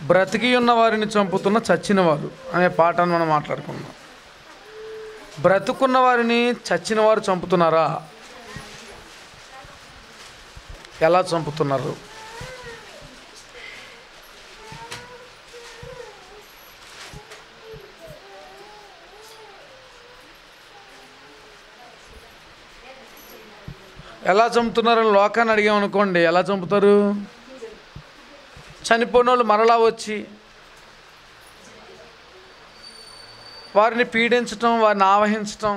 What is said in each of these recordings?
బ్రతికి ఉన్న వారిని చంపుతున్న చచ్చిన వారు అనే పాఠాన్ని మనం మాట్లాడుకుందాం బ్రతుకున్న వారిని చచ్చిన వారు చంపుతున్నారా ఎలా చంపుతున్నారు ఎలా చంపుతున్నారని లోకాన్ని అడిగామనుకోండి ఎలా చంపుతారు చనిపోయిన వాళ్ళు మరలా వచ్చి వారిని పీడించటం వారిని ఆవహించటం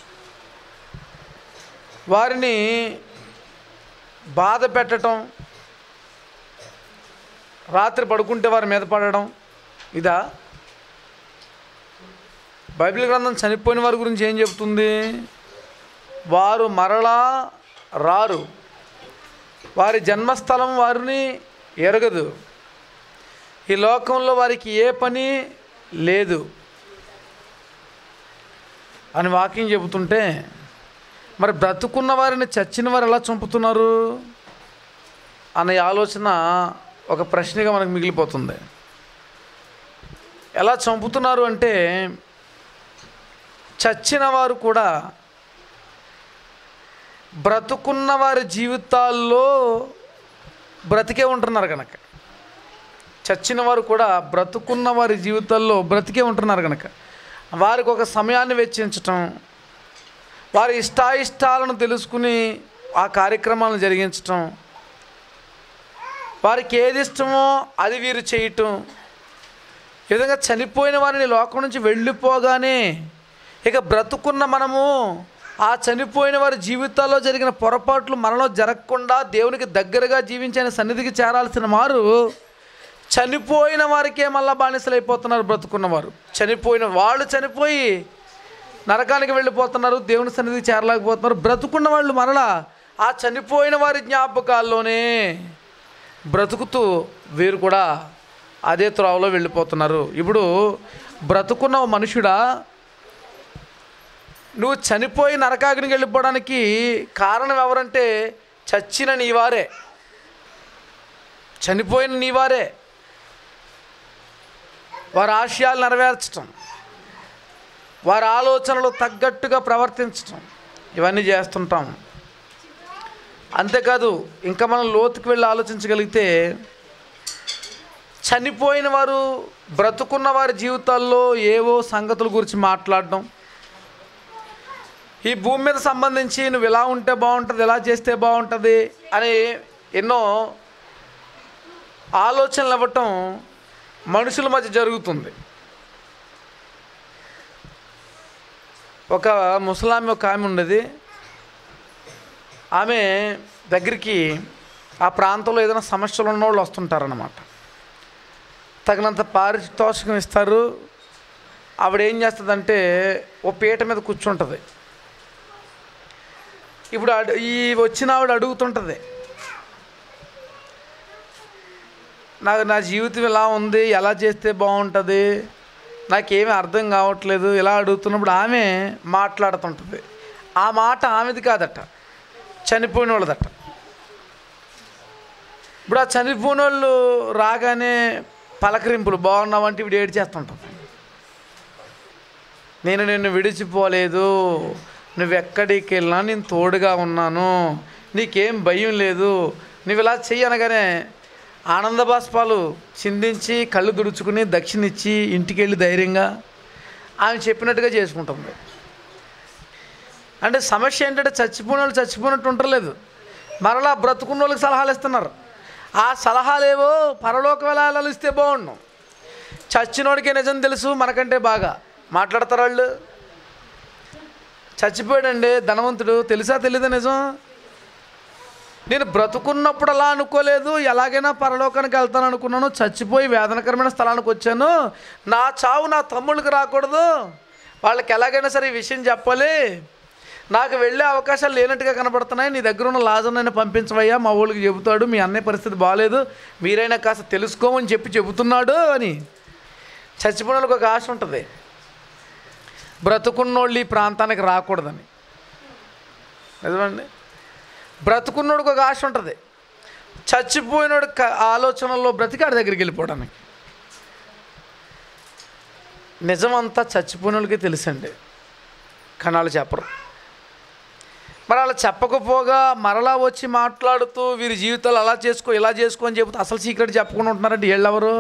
వారిని బాధ పెట్టడం రాత్రి పడుకుంటే వారి మీద పడడం ఇదా బైబిల్ గ్రంథం చనిపోయిన వారి గురించి ఏం చెప్తుంది వారు మరలా రారు వారి జన్మస్థలం వారిని ఎరగదు ఈ లోకంలో వారికి ఏ పని లేదు అని వాక్యం చెబుతుంటే మరి బ్రతుకున్న వారిని చచ్చిన వారు ఎలా చంపుతున్నారు అనే ఆలోచన ఒక ప్రశ్నగా మనకు మిగిలిపోతుంది ఎలా చంపుతున్నారు అంటే చచ్చిన వారు కూడా బ్రతుకున్న వారి జీవితాల్లో బ్రతికే ఉంటున్నారు కనుక చచ్చిన వారు కూడా బ్రతుకున్న వారి జీవితాల్లో బ్రతికే ఉంటున్నారు కనుక వారికి ఒక సమయాన్ని వెచ్చించటం వారి ఇష్టాయిష్టాలను తెలుసుకుని ఆ కార్యక్రమాలను జరిగించటం వారికి ఏది ఇష్టమో అది వీరు చేయటం ఈ విధంగా చనిపోయిన వారిని లోకం నుంచి వెళ్ళిపోగానే ఇక బ్రతుకున్న మనము ఆ చనిపోయిన వారి జీవితాల్లో జరిగిన పొరపాట్లు మనలో జరగకుండా దేవునికి దగ్గరగా జీవించిన సన్నిధికి చేరాల్సిన వారు చనిపోయిన వారికే మళ్ళా బానిసలైపోతున్నారు బ్రతుకున్నవారు చనిపోయిన వాళ్ళు చనిపోయి నరకానికి వెళ్ళిపోతున్నారు దేవుని సన్నిధికి చేరలేకపోతున్నారు బ్రతుకున్న వాళ్ళు మరలా ఆ చనిపోయిన వారి జ్ఞాపకాల్లోనే బ్రతుకుతూ వీరు కూడా అదే త్రోవలో వెళ్ళిపోతున్నారు ఇప్పుడు బ్రతుకున్న ఓ మనుషుడా నువ్వు చనిపోయి నరకాగ్నికి వెళ్ళిపోవడానికి కారణం ఎవరంటే చచ్చిన నీవారే చనిపోయిన నీవారే వారి ఆశయాలు నెరవేర్చటం వారి ఆలోచనలు తగ్గట్టుగా ప్రవర్తించటం ఇవన్నీ చేస్తుంటాం అంతేకాదు ఇంకా మనం లోతుకు వెళ్ళి ఆలోచించగలిగితే చనిపోయిన వారు బ్రతుకున్న వారి జీవితాల్లో ఏవో సంగతుల గురించి మాట్లాడడం ఈ భూమి మీద సంబంధించి నువ్వు ఇలా ఉంటే బాగుంటుంది ఇలా చేస్తే బాగుంటుంది అని ఎన్నో ఆలోచనలు ఇవ్వటం మనుషుల మధ్య జరుగుతుంది ఒక ముసలామె ఒక ఆమె ఉండేది ఆమె దగ్గరికి ఆ ప్రాంతంలో ఏదైనా సమస్యలు ఉన్న వాళ్ళు వస్తుంటారన్నమాట తగినంత పారితోషికం ఇస్తారు ఆవిడ ఏం చేస్తుందంటే ఓ పీట మీద కూర్చుంటుంది ఇప్పుడు అడు ఈ వచ్చిన ఆవిడ అడుగుతుంటుంది నాకు నా జీవితం ఇలా ఉంది ఎలా చేస్తే బాగుంటుంది నాకేమీ అర్థం కావట్లేదు ఇలా అడుగుతున్నప్పుడు ఆమె మాట్లాడుతుంటుంది ఆ మాట ఆమెది కాదట చనిపోయిన వాళ్ళదట ఇప్పుడు ఆ చనిపోయిన వాళ్ళు రాగానే పలకరింపులు బాగున్నావంటే ఇప్పుడు ఏడు చేస్తుంటుంది నేను నిన్ను విడిచిపోలేదు నువ్వెక్కడికి వెళ్ళినా నేను తోడుగా ఉన్నాను నీకేం భయం లేదు నువ్వు ఇలా చెయ్యి అనగానే ఆనంద బాష్పాలు చిందించి కళ్ళు దుడుచుకుని దక్షిణిచ్చి ఇంటికి వెళ్ళి ధైర్యంగా ఆమె చెప్పినట్టుగా చేసుకుంటుంది అంటే సమస్య ఏంటంటే చచ్చిపోయిన వాళ్ళు చచ్చిపోయినట్టు ఉండలేదు మరలా బ్రతుకున్న వాళ్ళకి సలహాలు ఇస్తున్నారు ఆ సలహాలేవో పరలోక వెళ్ళాలు ఇస్తే బాగుండు చచ్చినోడికే నిజం తెలుసు మనకంటే బాగా మాట్లాడతారు వాళ్ళు చచ్చిపోయాడండి ధనవంతుడు తెలుసా తెలీదా నిజం నేను బ్రతుకున్నప్పుడు అలా అనుకోలేదు ఎలాగైనా పరలోకానికి వెళ్తాను అనుకున్నాను చచ్చిపోయి వేదనకరమైన స్థలానికి వచ్చాను నా చావు నా తమ్ముళ్ళకి రాకూడదు వాళ్ళకి ఎలాగైనా సరే ఈ విషయం చెప్పాలి నాకు వెళ్ళే అవకాశాలు లేనట్టుగా కనబడుతున్నాయి నీ దగ్గర ఉన్న లాజర్నైనా పంపించవయ్యా మా ఊళ్ళకి చెబుతాడు మీ అన్నయ్య పరిస్థితి బాగాలేదు మీరైనా కాస్త తెలుసుకోమని చెప్పి చెబుతున్నాడు అని చచ్చిపోయిన వాళ్ళకి ఒక ఆశ ఉంటుంది బ్రతుకున్నోళ్ళు ఈ ప్రాంతానికి రాకూడదని నిజమండి బ్రతుకున్నోడికి ఒక ఆశ ఉంటుంది చచ్చిపోయినోడి క- ఆలోచనల్లో బ్రతికి ఆడి దగ్గరికి వెళ్ళిపోవడానికి నిజమంతా చచ్చిపోయిన వాళ్ళకి తెలుసండి కానీ వాళ్ళు చెప్పరు మరి వాళ్ళు చెప్పకపోగా మరలా వచ్చి మాట్లాడుతూ వీరి జీవితాలు అలా చేసుకో ఇలా చేసుకో అని చెబుతూ అసలు సీక్రెట్ చెప్పకుండా ఉంటున్నారంటే వీళ్ళెవరు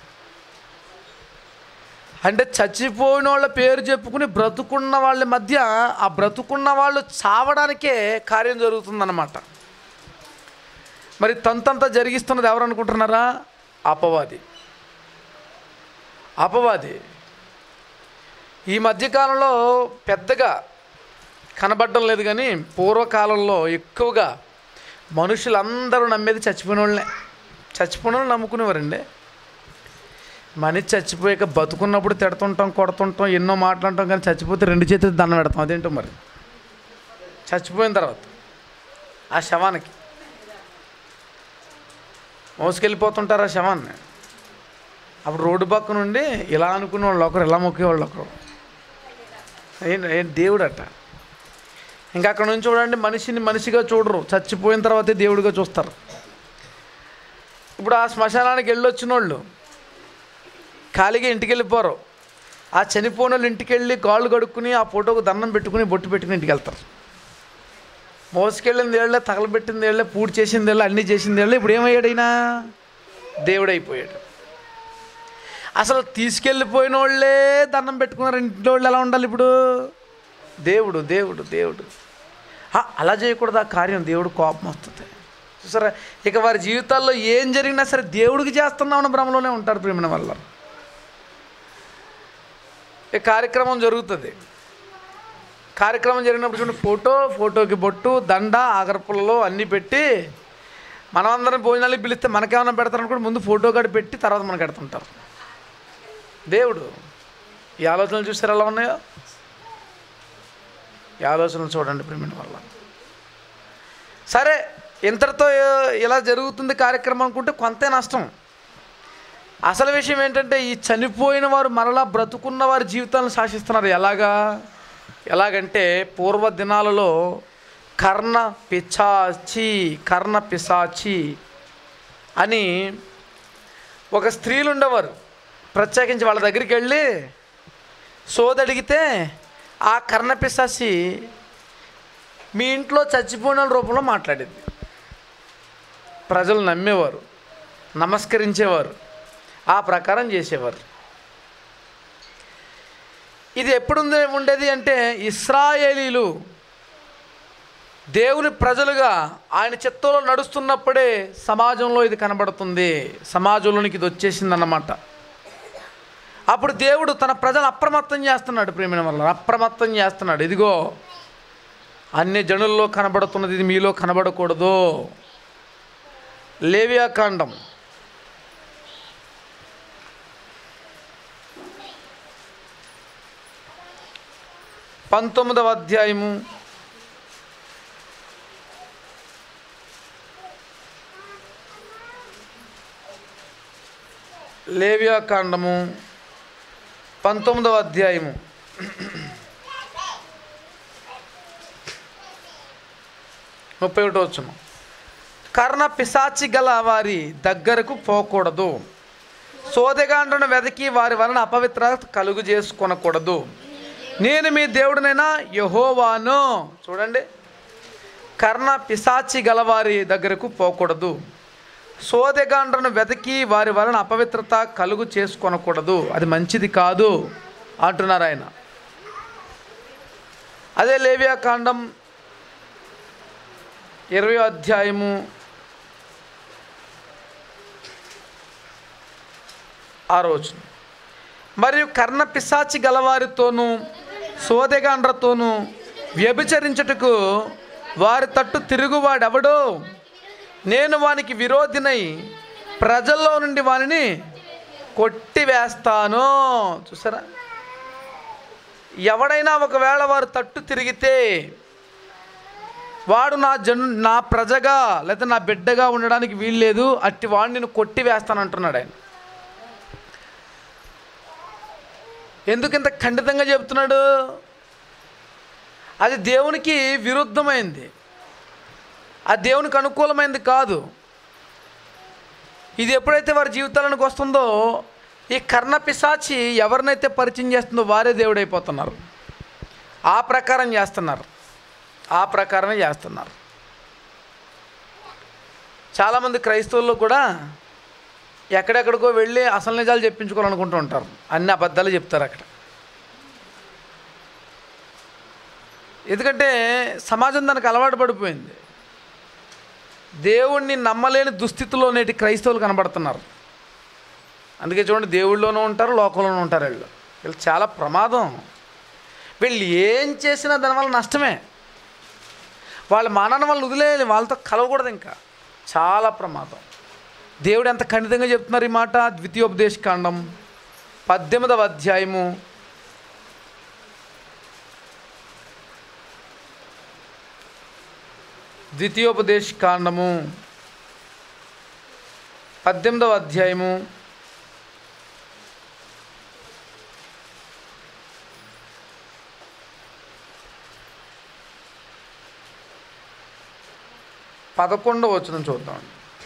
అంటే చచ్చిపోయిన వాళ్ళ పేరు చెప్పుకుని బ్రతుకున్న వాళ్ళ మధ్య ఆ బ్రతుకున్న వాళ్ళు చావడానికే కార్యం జరుగుతుందన్నమాట మరి తంతంతా జరిగిస్తున్నది ఎవరు అనుకుంటున్నారా అపవాది అపవాది ఈ మధ్యకాలంలో పెద్దగా కనబడడం లేదు కానీ పూర్వకాలంలో ఎక్కువగా మనుషులందరూ నమ్మేది చచ్చిపోయిన వాళ్ళనే చచ్చిపోయిన వాళ్ళు నమ్ముకునేవారండి మనిషి చచ్చిపోయాక బతుకున్నప్పుడు తిడుతుంటాం కొడుతుంటాం ఎన్నో మాట్లాడటం కానీ చచ్చిపోతే రెండు చేతులు దండం పెడతాం అదేంటో మరి చచ్చిపోయిన తర్వాత ఆ శవానికి మోసుకెళ్ళిపోతుంటారు ఆ శవాన్ని అప్పుడు రోడ్డు పక్క నుండి ఇలా అనుకునే వాళ్ళు ఒకరు ఇలా మొక్కే వాళ్ళు ఒకరు ఏంటి ఏంటి దేవుడు అట్ట ఇంకా అక్కడ నుంచి చూడండి మనిషిని మనిషిగా చూడరు చచ్చిపోయిన తర్వాతే దేవుడిగా చూస్తారు ఇప్పుడు ఆ శ్మశానానికి వెళ్ళొచ్చిన వాళ్ళు ఖాళీగా ఇంటికి వెళ్ళిపోరు ఆ చనిపోయిన వాళ్ళు ఇంటికి వెళ్ళి కాళ్ళు కడుక్కుని ఆ ఫోటోకు దండం పెట్టుకుని బొట్టు పెట్టుకుని ఇంటికి వెళ్తారు మోసుకెళ్ళింది ఏళ్ళే తగలబెట్టింది ఏళ్ళే పూడి చేసింది ఏళ్ళే అన్నీ చేసింది ఏళ్ళే ఇప్పుడు ఏమయ్యాడు అయినా దేవుడు అయిపోయాడు అసలు తీసుకెళ్ళిపోయిన వాళ్ళే దండం పెట్టుకున్నారు ఇంట్లో వాళ్ళు ఎలా ఉండాలి ఇప్పుడు దేవుడు దేవుడు దేవుడు ఆ, అలా చేయకూడదు ఆ కార్యం దేవుడు కోపం వస్తుంది చూసారా ఇక వారి జీవితాల్లో ఏం జరిగినా సరే దేవుడికి చేస్తున్నామన్న భ్రమలోనే ఉంటారు ప్రేమిన వల్ల ఈ కార్యక్రమం జరుగుతుంది కార్యక్రమం జరిగినప్పుడు చూడండి ఫోటో ఫోటోకి బొట్టు దండ ఆగరపుల్లలో అన్నీ పెట్టి మనమందరం భోజనాలకు పిలిస్తే మనకేమైనా పెడతారనుకుంటే ముందు ఫోటో కార్డు పెట్టి తర్వాత మనకు పెడుతుంటారు దేవుడు ఈ ఆలోచనలు చూసారు ఎలా ఉన్నాయో ఈ ఆలోచనలు చూడండి ప్రేమిన వల్ల సరే ఇంతటితో ఇలా జరుగుతుంది కార్యక్రమం అనుకుంటే కొంతే నష్టం అసలు విషయం ఏంటంటే ఈ చనిపోయిన వారు మరలా బ్రతుకున్న వారి జీవితాలను శాసిస్తున్నారు ఎలాగా ఎలాగంటే పూర్వ దినాలలో కర్ణ పిశాచి కర్ణ పిశాచి అని ఒక స్త్రీలు ఉండేవారు ప్రత్యేకించి వాళ్ళ దగ్గరికి వెళ్ళి సోదడిగితే ఆ కర్ణ పిశాచి మీ ఇంట్లో చచ్చిపోయిన వాళ్ళ రూపంలో మాట్లాడేది ప్రజలు నమ్మేవారు నమస్కరించేవారు ఆ ప్రకారం చేసేవారు ఇది ఎప్పుడు ఉంది- ఉండేది అంటే ఇస్రాయేలీలు దేవుని ప్రజలుగా ఆయన చిత్తంలో నడుస్తున్నప్పుడే సమాజంలో ఇది కనబడుతుంది సమాజంలోనికి ఇది వచ్చేసిందన్నమాట అప్పుడు దేవుడు తన ప్రజలు అప్రమత్తం చేస్తున్నాడు ప్రేమిన వల్ల అప్రమత్తం చేస్తున్నాడు ఇదిగో అన్ని జనుల్లో కనబడుతున్నది ఇది మీలో కనబడకూడదు లేవియాకాండం పంతొమ్మిదవ అధ్యాయము లేవియాకాండము పంతొమ్మిదవ అధ్యాయము ముప్పై ఒకటో వచ్చును కర్ణ పిశాచి గల వారి దగ్గరకు పోకూడదు సోదెగాండ్రను వెదకి వారి వలన అపవిత్ర కలుగు చేసుకొనకూడదు నేను మీ దేవుడినైనా యహోవాను చూడండి కర్ణ పిశాచి గలవారి దగ్గరకు పోకూడదు సోదెగాండ్రను వెతకి వారి వలన అపవిత్రత కలుగు చేసుకొనకూడదు అది మంచిది కాదు అంటున్నారు ఆయన అదే లేవియా కాండం ఇరవై అధ్యాయము ఆ రోజు మరియు కర్ణ పిశాచి గలవారితోనూ సోదెగాండ్రతోనూ వ్యభిచరించుటకు వారి తట్టు తిరుగువాడెవడో నేను వానికి విరోధినై ప్రజల్లో నుండి వానిని కొట్టివేస్తాను చూసారా ఎవడైనా ఒకవేళ వారు తట్టు తిరిగితే వాడు నా జను నా ప్రజగా లేదా నా బిడ్డగా ఉండడానికి వీల్లేదు అట్టి వాడిని నేను కొట్టి వేస్తానంటున్నాడు ఆయన ఎందుకు ఇంత ఖండితంగా చెప్తున్నాడు అది దేవునికి విరుద్ధమైంది ఆ దేవునికి అనుకూలమైనది కాదు ఇది ఎప్పుడైతే వారి జీవితాలకు వస్తుందో ఈ కర్ణ పిశాచి ఎవరినైతే పరిచయం చేస్తుందో వారే దేవుడైపోతున్నారు ఆ ప్రకారం చేస్తున్నారు ఆ ప్రకారమే చేస్తున్నారు చాలామంది క్రైస్తవుల్లో కూడా ఎక్కడెక్కడికో వెళ్ళి అసలు నిజాలు చెప్పించుకోవాలనుకుంటూ ఉంటారు అన్ని అబద్ధాలు చెప్తారు అక్కడ ఎందుకంటే సమాజం దానికి అలవాటు పడిపోయింది దేవుణ్ణి నమ్మలేని దుస్థితిలో నేటి క్రైస్తవులు కనబడుతున్నారు అందుకే చూడండి దేవుళ్ళలోనూ ఉంటారు లోకంలోనూ ఉంటారు వీళ్ళు వీళ్ళు చాలా ప్రమాదం వీళ్ళు ఏం చేసినా దానివల్ల నష్టమే వాళ్ళ మానవ వాళ్ళు వదిలేయాలి వాళ్ళతో కలవకూడదు ఇంకా చాలా ప్రమాదం దేవుడు ఎంత ఖండితంగా చెప్తున్నారు ఈ మాట ద్వితీయోపదేశ కాండం పద్దెనిమిదవ అధ్యాయము ద్వితీయోపదేశ కాండము పద్దెనిమిదవ అధ్యాయము పదకొండవ వచ్చిన చూద్దాం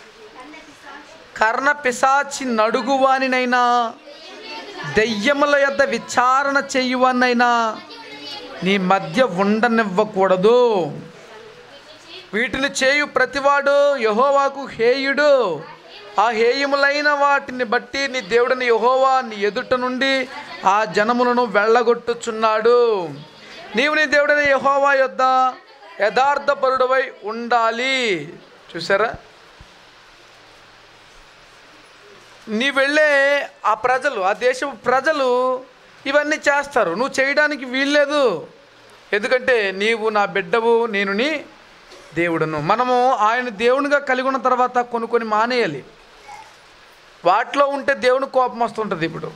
కర్ణ పిశాచి నడుగువానినైనా దెయ్యముల యొద్ద విచారణ చెయ్యువానైనా నీ మధ్య ఉండనివ్వకూడదు వీటిని చేయు ప్రతివాడు యహోవాకు హేయుడు ఆ హేయములైన వాటిని బట్టి నీ దేవుడిని యహోవా నీ ఎదుట నుండి ఆ జనములను వెళ్ళగొట్టుచున్నాడు నీవు నీ దేవుడిని యహోవా యొద్ద యథార్థపరుడవై ఉండాలి చూసారా నీ వెళ్ళే ఆ ప్రజలు ఆ దేశపు ప్రజలు ఇవన్నీ చేస్తారు నువ్వు చేయడానికి వీల్లేదు ఎందుకంటే నీవు నా బిడ్డవు నేను నీ దేవుడును మనము ఆయన దేవునిగా కలిగి ఉన్న తర్వాత కొన్ని కొన్ని మానేయాలి వాటిలో ఉంటే దేవుని కోపం వస్తుంటుంది ఇప్పుడు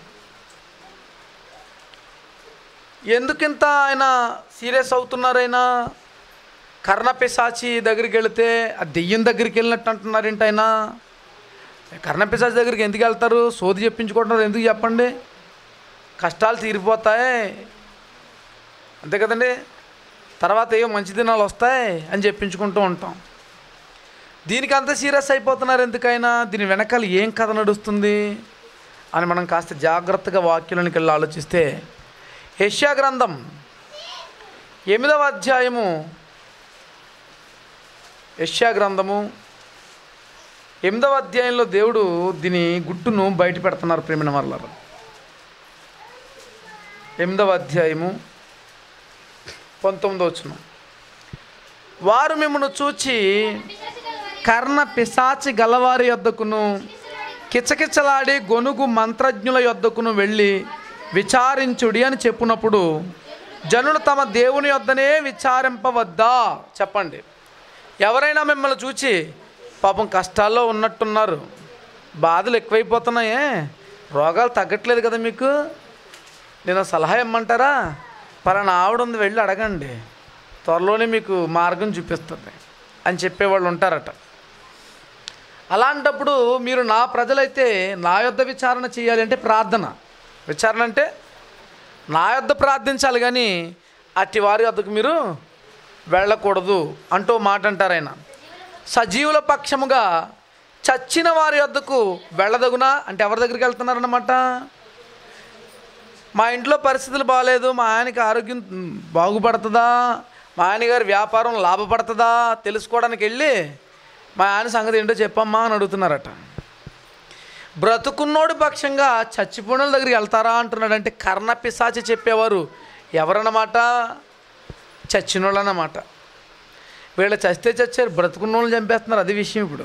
ఎందుకింత ఆయన సీరియస్ అవుతున్నారు ఆయన కర్ణ పిశాచి దగ్గరికి వెళితే ఆ దెయ్యం దగ్గరికి వెళ్ళినట్టు అంటున్నారేంటి ఆయన కర్ణ పిశాచి దగ్గరికి ఎందుకు వెళ్తారు సోది చెప్పించుకుంటున్నారు ఎందుకు చెప్పండి కష్టాలు తీరిపోతాయి అంతే కదండి తర్వాత ఏవో మంచి దినాలు వస్తాయి అని చెప్పించుకుంటూ ఉంటాం దీనికి అంత సీరియస్ అయిపోతున్నారు ఎందుకైనా దీని వెనకాల ఏం కథ నడుస్తుంది అని మనం కాస్త జాగ్రత్తగా వాక్యంలోనికి వెళ్ళి ఆలోచిస్తే యెషయా గ్రంథం ఎనిమిదవ అధ్యాయము యెషయా గ్రంథము ఎనిమిదవ అధ్యాయంలో దేవుడు దీని గుట్టును బయట పెడుతున్నారు ప్రేమిన వర్లారు ఎనిమిదవ అధ్యాయము పంతొమ్మిదో వచ్చిన వారు మిమ్మల్ని చూచి కర్ణ పిశాచి గలవారి యొద్దకును కిచకిచలాడి గొనుగు మంత్రజ్ఞుల యొద్దకును వెళ్ళి విచారించుడి అని చెప్పునప్పుడు జనులు తమ దేవుని యొద్దనే విచారింపవద్దా చెప్పండి ఎవరైనా మిమ్మల్ని చూచి పాపం కష్టాల్లో ఉన్నట్టున్నారు బాధలు ఎక్కువైపోతున్నాయే రోగాలు తగ్గట్లేదు కదా మీకు నేను సలహా ఇమ్మంటారా పలానా ఆవిడ ఉంది వెళ్ళి అడగండి త్వరలోనే మీకు మార్గం చూపిస్తుంది అని చెప్పేవాళ్ళు ఉంటారట అలాంటప్పుడు మీరు నా ప్రజలైతే నా యొద్ద విచారణ చేయాలి అంటే ప్రార్థన విచారణ అంటే నా యొద్ద ప్రార్థించాలి కానీ అట్టి వారి వద్దకు మీరు వెళ్ళకూడదు అంటూ మాట అంటారు ఆయన సజీవుల పక్షముగా చచ్చిన వారి వద్దకు వెళ్ళదగునా అంటే ఎవరి దగ్గరికి వెళ్తున్నారన్నమాట మా ఇంట్లో పరిస్థితులు బాగాలేదు మా ఆయనకి ఆరోగ్యం బాగుపడుతుందా మా ఆయనగారి వ్యాపారం లాభపడుతుందా తెలుసుకోవడానికి వెళ్ళి మా ఆయన సంగతి ఏంటో చెప్పమ్మా అని అడుగుతున్నారట బ్రతుకున్నోడు పక్షంగా చచ్చిపోయిన వాళ్ళ దగ్గరికి వెళ్తారా అంటున్నాడు అంటే కర్ణ పిశాచి చెప్పేవారు ఎవరన్నమాట చచ్చినోళ్ళు అన్నమాట వీళ్ళు చస్తే చచ్చారు బ్రతుకున్న వాళ్ళని చంపేస్తున్నారు అది విషయం ఇప్పుడు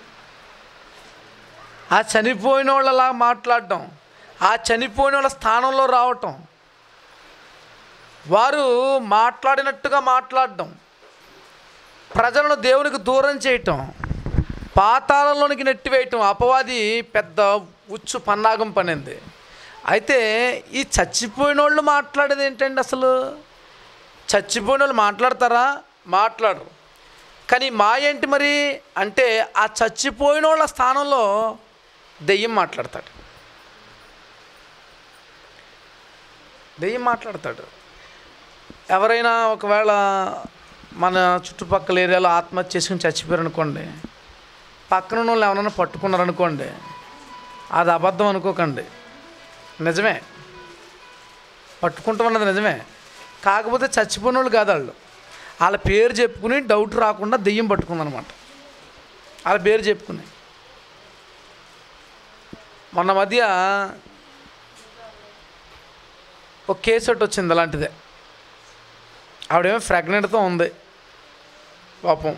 ఆ చనిపోయిన వాళ్ళలా మాట్లాడటం ఆ చనిపోయిన వాళ్ళ స్థానంలో రావటం వారు మాట్లాడినట్టుగా మాట్లాడటం ప్రజలను దేవునికి దూరం చేయటం పాతాళంలోనికి నెట్టివేయటం అపవాది పెద్ద ఉచ్చు పన్నాగం పనింది అయితే ఈ చచ్చిపోయిన వాళ్ళు మాట్లాడేది ఏంటండి అసలు చచ్చిపోయిన వాళ్ళు మాట్లాడతారా మాట్లాడరు కానీ మా ఏంటి మరి అంటే ఆ చచ్చిపోయిన వాళ్ళ స్థానంలో దెయ్యం మాట్లాడతాడు దెయ్యం మాట్లాడతాడు ఎవరైనా ఒకవేళ మన చుట్టుపక్కల ఏరియాలో ఆత్మహత్య చేసుకుని చచ్చిపోయారు అనుకోండి పక్కన ఉన్న వాళ్ళు ఎవరైనా పట్టుకున్నారనుకోండి అది అబద్ధం అనుకోకండి నిజమే పట్టుకుంటామన్నది నిజమే కాకపోతే చచ్చిపోయిన వాళ్ళు కాదు వాళ్ళు వాళ్ళ పేరు చెప్పుకుని డౌట్ రాకుండా దెయ్యం పట్టుకుందనమాట వాళ్ళ పేరు చెప్పుకుని మొన్న మధ్య ఒక కేసు ఒకటి వచ్చింది అలాంటిదే ఆవిడేమో ప్రెగ్నెంట్తో ఉంది పాపం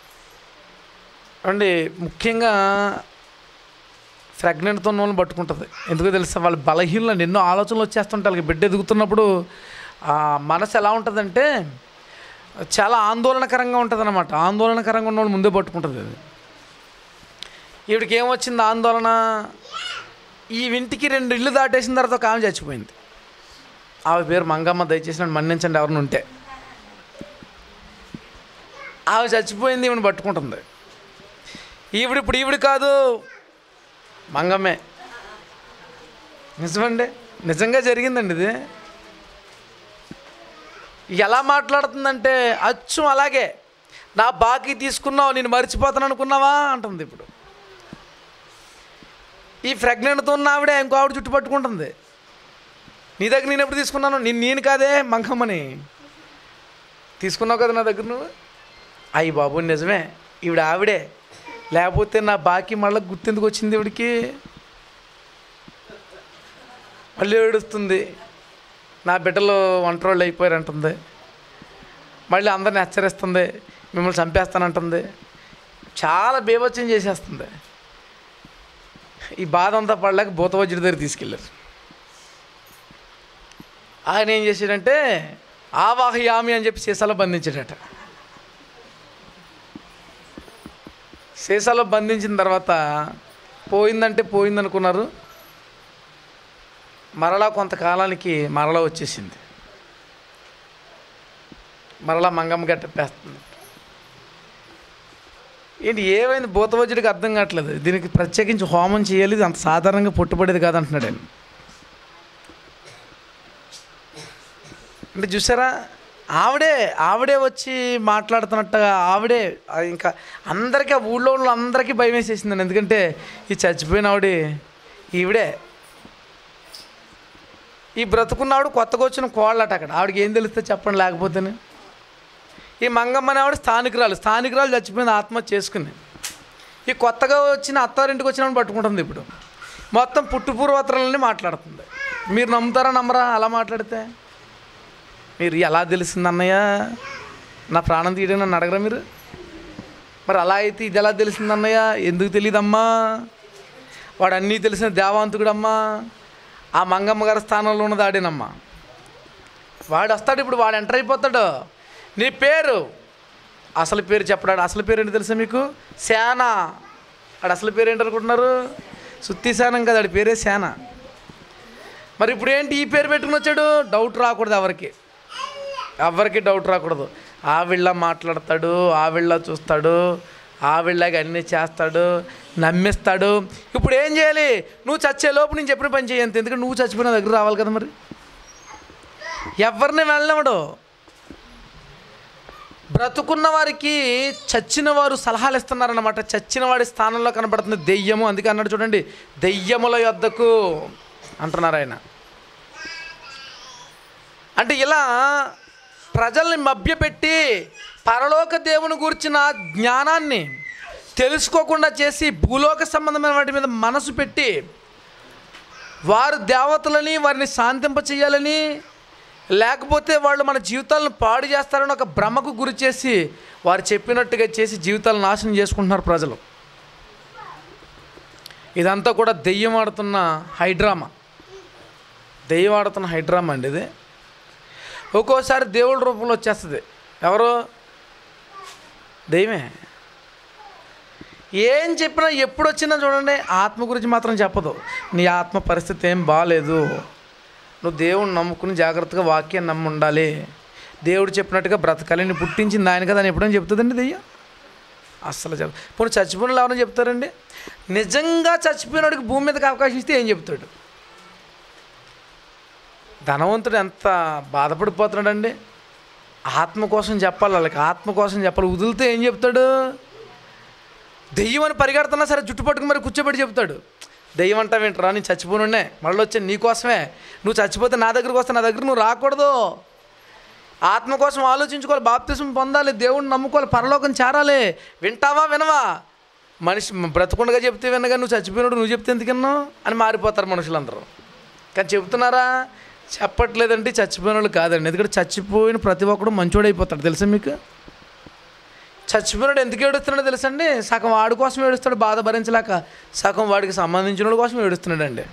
అండి ముఖ్యంగా ప్రెగ్నెంట్తో ఉన్న వాళ్ళని పట్టుకుంటుంది ఎందుకో తెలుసా వాళ్ళ బలహీనలు ఎన్నో ఆలోచనలు వచ్చేస్తుంటాయి వాళ్ళకి బిడ్డ ఎదుగుతున్నప్పుడు ఆ మనసు ఎలా ఉంటుందంటే చాలా ఆందోళనకరంగా ఉంటుంది అనమాట ఆందోళనకరంగా ఉన్న వాళ్ళు ముందే పట్టుకుంటుంది అది ఈవిడికి ఏమొచ్చింది ఆందోళన ఈ ఇంటికి రెండు ఇల్లు దాటేసిన తర్వాత ఒక ఆమె చచ్చిపోయింది ఆమె పేరు మంగమ్మ దయచేసి నన్ను మన్నించండి ఎవరిని ఉంటే ఆమె చచ్చిపోయింది ఈవిని పట్టుకుంటుంది ఈవిడ ఇప్పుడు ఈవిడ కాదు మంగమ్మే నిజమండి నిజంగా జరిగిందండి ఇది ఎలా మాట్లాడుతుందంటే అచ్చం అలాగే నా బాకీ తీసుకున్నావు నేను మర్చిపోతాను అనుకున్నావా అంటుంది ఇప్పుడు ఈ ప్రెగ్నెంట్తో ఉన్న ఆవిడే ఇంకో ఆవిడ చుట్టు పట్టుకుంటుంది నీ దగ్గర నేను ఎప్పుడు తీసుకున్నాను నేను నేను కాదే మంగమ్మని తీసుకున్నావు కదా నా దగ్గర నువ్వు అయ్యి బాబు నిజమే ఈవిడ ఆవిడే లేకపోతే నా బాకీ మళ్ళీ గుర్తెందుకు వచ్చింది ఈవిడికి మళ్ళీ ఏడుస్తుంది నా బిడ్డలు ఒంటరోళ్ళు అయిపోయారు అంటుంది మళ్ళీ అందరిని హెచ్చరిస్తుంది మిమ్మల్ని చంపేస్తానంటుంది చాలా బీభత్సం చేసేస్తుంది ఈ బాధ అంతా పడలేక భూతవజ్రుడి దగ్గర తీసుకెళ్ళారు ఆయన ఏం చేశాడంటే ఆవాహయామి అని చెప్పి సీసాలో బంధించాడట సీసాలో బంధించిన తర్వాత పోయిందంటే పోయిందనుకున్నారు మరలా కొంతకాలానికి మరలా వచ్చేసింది మరలా మంగమ్మ గట్టపేస్తుంది ఏంటి ఏమైంది భూతవజ్రుడికి అర్థం కావట్లేదు దీనికి ప్రత్యేకించి హోమం చేయాలి ఇది అంత సాధారణంగా పుట్టుబడేది కాదంటున్నాడు ఆయన అంటే చూసారా ఆవిడే ఆవిడే వచ్చి మాట్లాడుతున్నట్టుగా ఆవిడే ఆ ఇంకా అందరికీ ఆ ఊళ్ళో ఉన్న అందరికీ భయం వేసేసిందండి ఎందుకంటే ఈ చచ్చిపోయిన ఆవిడ ఈవిడే ఈ బ్రతుకున్నావిడ కొత్తగా వచ్చిన కోళ్ళట అక్కడ ఆవిడకి ఏం తెలిస్తే చెప్పండి లేకపోతేనే ఈ మంగమ్మని ఆవిడ స్థానికురాలు స్థానికురాలు చచ్చిపోయింది ఆత్మహత్య చేసుకుని ఈ కొత్తగా వచ్చిన అత్తారింటికి వచ్చిన ఆవిడ పట్టుకుంటుంది ఇప్పుడు మొత్తం పుట్టుపూర్వత్రాలని మాట్లాడుతుంది మీరు నమ్ముతారా నమ్మరా అలా మాట్లాడితే మీరు ఎలా తెలిసింది అన్నయ్య నా ప్రాణం తీయడం నన్ను అడగరా మీరు మరి అలా అయితే ఇది ఎలా తెలిసింది అన్నయ్య ఎందుకు తెలియదమ్మా వాడు అన్నీ తెలిసిన దేవాంతుడమ్మా ఆ మంగమ్మ గారి స్థానంలో ఉన్నది ఆడేనమ్మా వాడు వస్తాడు ఇప్పుడు వాడు ఎంటర్ అయిపోతాడు నీ పేరు అసలు పేరు చెప్పడాడు అసలు పేరు ఏంటి తెలుసా మీకు శానా ఆడు అసలు పేరు ఏంటి అనుకుంటున్నారు సుత్తి శానం కదా ఆడి పేరే శానా మరి ఇప్పుడు ఏంటి ఈ పేరు పెట్టుకుని వచ్చాడు డౌట్ రాకూడదు ఎవరికి ఎవరికి డౌట్ రాకూడదు ఆవిళ్ళ మాట్లాడతాడు ఆవిళ్ళ చూస్తాడు ఆవిళ్ళగా అన్నీ చేస్తాడు నమ్మిస్తాడు ఇప్పుడు ఏం చేయాలి నువ్వు చచ్చే లోపు నేను చెప్పిన పని చేయంత ఎందుకంటే నువ్వు చచ్చిపోయిన దగ్గర రావాలి కదా మరి ఎవరిని వెళ్ళవడు బ్రతుకున్న వారికి చచ్చిన వారు సలహాలు ఇస్తున్నారన్నమాట చచ్చిన వాడి స్థానంలో కనబడుతుంది దెయ్యము అందుకే అన్నాడు చూడండి దెయ్యముల యొద్దకు అంటున్నారు ఆయన అంటే ఇలా ప్రజల్ని మభ్యపెట్టి పరలోక దేవుని గురించిన జ్ఞానాన్ని తెలుసుకోకుండా చేసి భూలోక సంబంధమైన వాటి మీద మనసు పెట్టి వారు దేవతలని వారిని శాంతింప చేయాలని లేకపోతే వాళ్ళు మన జీవితాలను పాడు చేస్తారని ఒక భ్రమకు గురి చేసి వారు చెప్పినట్టుగా చేసి జీవితాలను నాశనం చేసుకుంటున్నారు ప్రజలు ఇదంతా కూడా దెయ్యం ఆడుతున్న హైడ్రామా దెయ్యం ఆడుతున్న హైడ్రామా అండి ఇది ఒక్కోసారి దేవుడి రూపంలో వచ్చేస్తుంది ఎవరు దెయ్యమే ఏం చెప్పినా ఎప్పుడు వచ్చినా చూడండి ఆత్మ గురించి మాత్రం చెప్పదు నీ ఆత్మ పరిస్థితి ఏం బాగాలేదు నువ్వు దేవుడిని నమ్ముకుని జాగ్రత్తగా వాక్యాన్ని నమ్మి ఉండాలి దేవుడు చెప్పినట్టుగా బ్రతకాలి నీ పుట్టించింది ఆయన కదా అని ఎప్పుడైనా చెప్తుందండి దెయ్యం అస్సలు చెప్ప ఇప్పుడు చచ్చిపోయిన వాళ్ళు ఎవరైనా చెప్తారండి నిజంగా చచ్చిపోయినోడికి భూమి మీదకి అవకాశం ఇస్తే ఏం చెప్తాడు ధనవంతుడు ఎంత బాధపడిపోతున్నాడండి ఆత్మ కోసం చెప్పాలి వాళ్ళకి ఆత్మ కోసం చెప్పాలి వదిలితే ఏం చెప్తాడు దెయ్యం అని పరిగెడుతున్నా సరే జుట్టు పట్టుకుని మరి కూర్చోబెట్టి చెప్తాడు దెయ్యం అంటావేంట్రా నేను చచ్చిపోనుండే మళ్ళీ వచ్చే నీకోసమే నువ్వు చచ్చిపోతే నా దగ్గరకు వస్తే నా దగ్గర నువ్వు రాకూడదు ఆత్మ కోసం ఆలోచించుకోవాలి బాప్తిసం పొందాలి దేవుడిని నమ్ముకోవాలి పరలోకం చేరాలి వింటావా వినవా మనిషి బ్రతకుండగా చెప్తే వినగా నువ్వు చచ్చిపోయినాడు నువ్వు చెప్తే ఎందుకన్నావు అని మారిపోతారు మనుషులందరూ కానీ చెబుతున్నారా చెప్పట్లేదంటే చచ్చిపోయిన వాళ్ళు కాదండి ఎందుకంటే చచ్చిపోయిన ప్రతి ఒక్కడు మంచోడైపోతాడు తెలుసా మీకు చచ్చిపోయినాడు ఎందుకు ఏడుస్తున్నాడో తెలుసండి సగం వాడి కోసం ఏడుస్తాడు బాధ భరించలేక సగం వాడికి సంబంధించిన వాడి కోసం ఏడుస్తున్నాడండి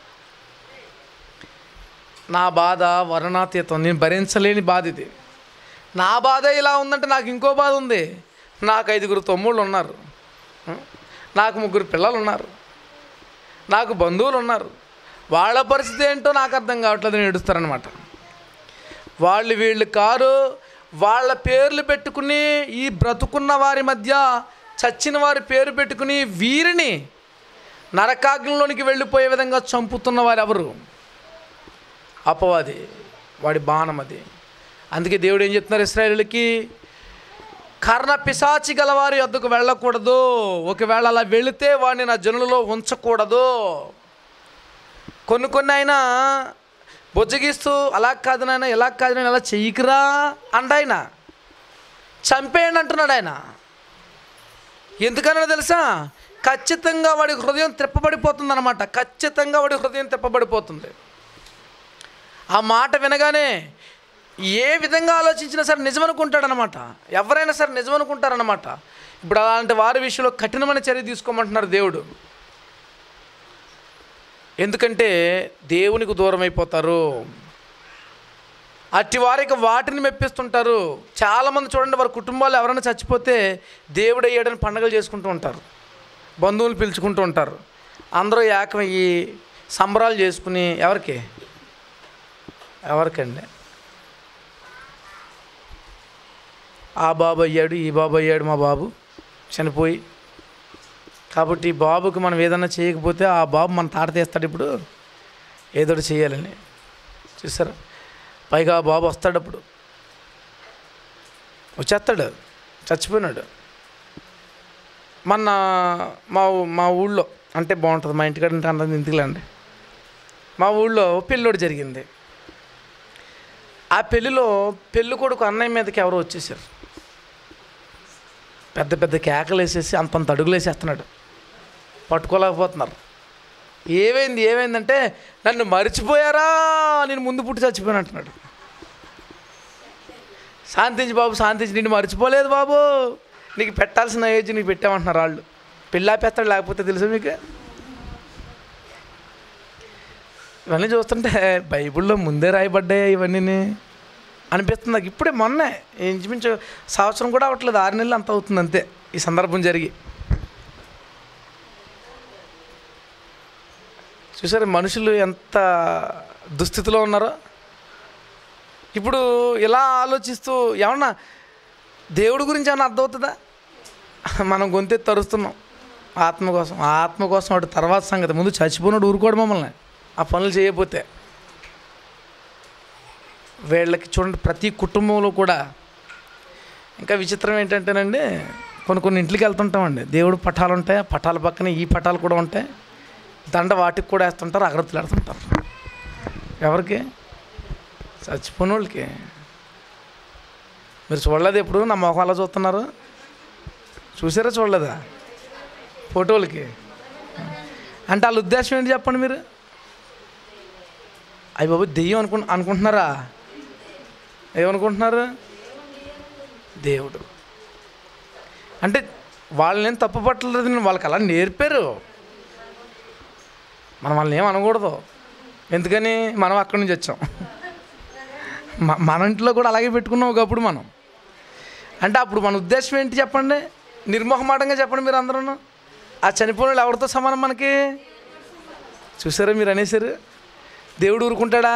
నా బాధ వర్ణాతీతం నేను భరించలేని బాధ ఇది నా బాధ ఇలా ఉందంటే నాకు ఇంకో బాధ ఉంది నాకు ఐదుగురు తమ్ముళ్ళు ఉన్నారు నాకు ముగ్గురు పిల్లలు ఉన్నారు నాకు బంధువులు ఉన్నారు వాళ్ళ పరిస్థితి ఏంటో నాకు అర్థం కావట్లేదు అని ఏడుస్తారనమాట వాళ్ళు వీళ్ళు కారు వాళ్ళ పేర్లు పెట్టుకుని ఈ బ్రతుకున్న వారి మధ్య చచ్చిన వారి పేరు పెట్టుకుని వీరిని నరకాగ్నిలోనికి వెళ్ళిపోయే విధంగా చంపుతున్న వారు ఎవరు అపవాది వాడి బాణం అది అందుకే దేవుడు ఏం చెప్తున్నారు ఇస్రాయేలుకి కర్ణ పిశాచి గలవారి వద్దకు వెళ్ళకూడదు ఒకవేళ అలా వెళితే వాడిని నా జనులలో ఉంచకూడదు కొన్ని కొన్ని ఆయన బుజ్జగిస్తూ అలా కాదు నాయన ఇలా కాదు నాయన ఇలా చెయ్యకురా అండ ఆయన చంపేయండి అంటున్నాడు ఆయన ఎందుకన్నా తెలుసా ఖచ్చితంగా వాడి హృదయం తిప్పబడిపోతుంది అనమాట ఖచ్చితంగా వాడి హృదయం తిప్పబడిపోతుంది ఆ మాట వినగానే ఏ విధంగా ఆలోచించినా సరే నిజమనుకుంటాడనమాట ఎవరైనా సరే నిజమనుకుంటారనమాట ఇప్పుడు అలాంటి వారి విషయంలో కఠినమైన చర్య తీసుకోమంటున్నారు దేవుడు ఎందుకంటే దేవునికి దూరం అయిపోతారు అట్టి వారికి వాటిని మెప్పిస్తుంటారు చాలామంది చూడండి వారి కుటుంబాలు ఎవరైనా చచ్చిపోతే దేవుడు అయ్యాడని పండుగలు చేసుకుంటూ ఉంటారు బంధువులు పిలుచుకుంటూ ఉంటారు అందరూ ఏకమయ్యి సంబరాలు చేసుకుని ఎవరికి ఎవరికండి ఆ బాబు అయ్యాడు ఈ బాబు అయ్యాడు మా బాబు చనిపోయి కాబట్టి ఈ బాబుకి మనం ఏదన్నా చేయకపోతే ఆ బాబు మన తాట తీస్తాడు ఇప్పుడు ఏదో ఒకటి చేయాలని చూసారా పైగా ఆ బాబు వస్తాడు అప్పుడు వచ్చేస్తాడు చచ్చిపోయినాడు మొన్న మా ఊ- మా ఊళ్ళో అంటే బాగుంటుంది మా ఇంటికాడ అంటే అందరి ఇంటికి మా ఊళ్ళో పెళ్ళోడు జరిగింది ఆ పెళ్ళిలో పెళ్ళి కొడుకు అన్నయ్య మీదకి ఎవరో వచ్చేసారు పెద్ద పెద్ద కేకలు వేసేసి అంతంత అడుగులు వేసేస్తున్నాడు పట్టుకోలేకపోతున్నారు ఏమైంది ఏమైందంటే నన్ను మర్చిపోయారా నేను ముందు పుట్టి చచ్చిపోయాను అంటున్నాడు శాంతించి బాబు శాంతించి నిన్ను మర్చిపోలేదు బాబు నీకు పెట్టాల్సిన ఏజ్ నీకు పెట్టామంటున్నారు వాళ్ళు పెళ్ళి ఆపేస్తాడు లేకపోతే తెలుసా మీకు ఇవన్నీ చూస్తుంటే బైబిల్లో ముందే రాయబడ్డాయి ఇవన్నీ అనిపిస్తుంది నాకు ఇప్పుడే మొన్నే ఇంచుమించు సంవత్సరం కూడా అవ్వట్లేదు ఆరు నెలలు అంత అవుతుంది అంతే ఈ సందర్భం జరిగి చూసారు మనుషులు ఎంత దుస్థితిలో ఉన్నారో ఇప్పుడు ఇలా ఆలోచిస్తూ ఏమన్నా దేవుడి గురించి ఏమన్నా అర్థమవుతుందా మనం గొంతెత్తి తరుస్తున్నాం ఆత్మ కోసం ఆ ఆత్మ కోసం వాడు తర్వాత సంగతి ముందు చచ్చిపోయినాడు ఊరుకోడు మమ్మల్ని ఆ పనులు చేయకపోతే వీళ్ళకి చూడండి ప్రతి కుటుంబంలో కూడా ఇంకా విచిత్రం ఏంటంటేనండి కొన్ని కొన్ని ఇంట్లోకి వెళ్తుంటామండి దేవుడు పటాలు ఉంటాయి ఆ పటాల పక్కన ఈ పటాలు కూడా ఉంటాయి దండ వాటికి కూడా వేస్తుంటారు అగరత్తులు పెడుతుంటారు ఎవరికి చచ్చిపోయిన వాళ్ళకి మీరు చూడలేదు ఎప్పుడు నా మొహం అలా చూస్తున్నారు చూసారా చూడలేదా ఫోటోలకి అంటే వాళ్ళ ఉద్దేశం ఏంటి చెప్పండి మీరు అయ్యి బాబు దెయ్యం అనుకు అనుకుంటున్నారా ఏమనుకుంటున్నారు దేవుడు అంటే వాళ్ళని ఏం తప్పు పట్టలేదు నేను వాళ్ళకి అలా నేర్పారు మనం వాళ్ళని ఏం అనకూడదు ఎందుకని మనం అక్కడి నుంచి వచ్చాం మ- మన ఇంట్లో కూడా అలాగే పెట్టుకున్నాం ఒకప్పుడు మనం అంటే అప్పుడు మన ఉద్దేశం ఏంటి చెప్పండి నిర్మోహమాటంగా చెప్పండి మీరు అందరూ ఆ చనిపోయిన వాళ్ళు ఎవరితో సమానం మనకి చూసారా మీరు అనేసారు దేవుడు ఊరుకుంటాడా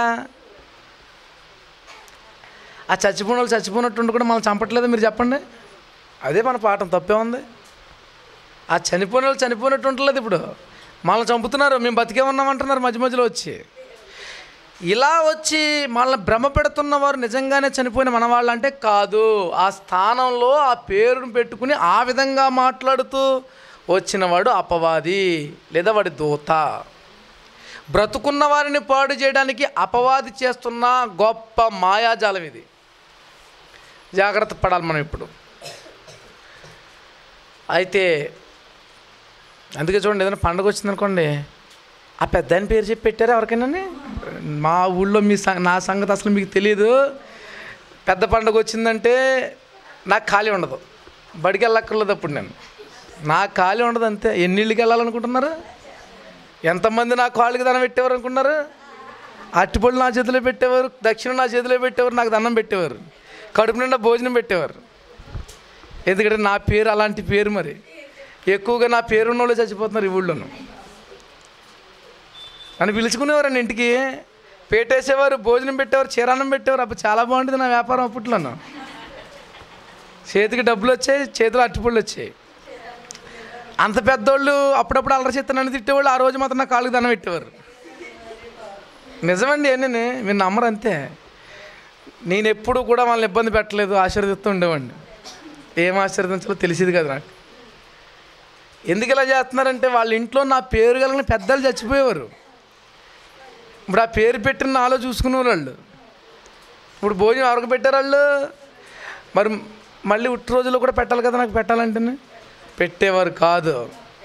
ఆ చచ్చిపోయిన వాళ్ళు చచ్చిపోయినట్టు ఉండి కూడా మనం చంపట్లేదా మీరు చెప్పండి అదే మన పాఠం తప్పే ఉంది ఆ చనిపోయిన వాళ్ళు చనిపోయినట్టు ఉండలేదు ఇప్పుడు మనల్ని చంపుతున్నారు మేము బతికే ఉన్నామంటున్నారు మధ్య మధ్యలో వచ్చి ఇలా వచ్చి మనల్ని భ్రమ పెడుతున్న వారు నిజంగానే చనిపోయిన మన వాళ్ళు అంటే కాదు ఆ స్థానంలో ఆ పేరును పెట్టుకుని ఆ విధంగా మాట్లాడుతూ వచ్చినవాడు అపవాది లేదా వాడి దూత బ్రతుకున్న వారిని పాడు చేయడానికి అపవాది చేస్తున్న గొప్ప మాయాజాలం ఇది జాగ్రత్త పడాలి మనం ఇప్పుడు అయితే అందుకే చూడండి ఏదైనా పండుగ వచ్చిందనుకోండి ఆ పెద్ద ఆయన పేరు చెప్పి పెట్టారా ఎవరికైనా మా ఊళ్ళో మీ సం నా సంగతి అసలు మీకు తెలియదు పెద్ద పండుగ వచ్చిందంటే నాకు ఖాళీ ఉండదు బడికి వెళ్ళక్కర్లేదు అప్పుడు నేను నాకు ఖాళీ ఉండదు అంతే ఎన్ని ఇళ్ళకి వెళ్ళాలనుకుంటున్నారు ఎంతమంది నా కాళ్ళకి దండం పెట్టేవారు అనుకున్నారు అట్టిపళ్ళు నా చేతిలో పెట్టేవారు దక్షిణ నా చేతిలో పెట్టేవారు నాకు దండం పెట్టేవారు కడుపు నిండా భోజనం పెట్టేవారు ఎందుకంటే నా పేరు అలాంటి పేరు మరి ఎక్కువగా నా పేరున్న వాళ్ళు చచ్చిపోతున్నారు ఈ ఊళ్ళోను నన్ను పిలుచుకునేవారండి ఇంటికి పేటేసేవారు భోజనం పెట్టేవారు చీరాన్నం పెట్టేవారు అప్పుడు చాలా బాగుంటుంది నా వ్యాపారం అప్పట్లోను చేతికి డబ్బులు వచ్చాయి చేతిలో అట్టిపళ్ళు వచ్చాయి అంత పెద్దోళ్ళు అప్పుడప్పుడు అల్లరి చేస్తే నన్ను తిట్టేవాళ్ళు ఆ రోజు మాత్రం నా కాళ్ళకి దండం పెట్టేవారు నిజమండి ఏంటని మీరు నమ్మరు అంతే నేను ఎప్పుడు కూడా వాళ్ళని ఇబ్బంది పెట్టలేదు ఆశీర్వదిస్తూ ఉండేవాడిని ఏం ఆశీర్వదించాలో తెలిసేది కదా నాకు ఎందుకు ఇలా చేస్తున్నారంటే వాళ్ళ ఇంట్లో నా పేరు కలిగిన పెద్దలు చచ్చిపోయేవారు ఇప్పుడు ఆ పేరు పెట్టిన నాలో చూసుకునేవారు వాళ్ళు ఇప్పుడు భోజనం ఎవరికి పెట్టారు వాళ్ళు మరి మళ్ళీ ఉట్టి రోజుల్లో కూడా పెట్టాలి కదా నాకు పెట్టాలంటేనే పెట్టేవారు కాదు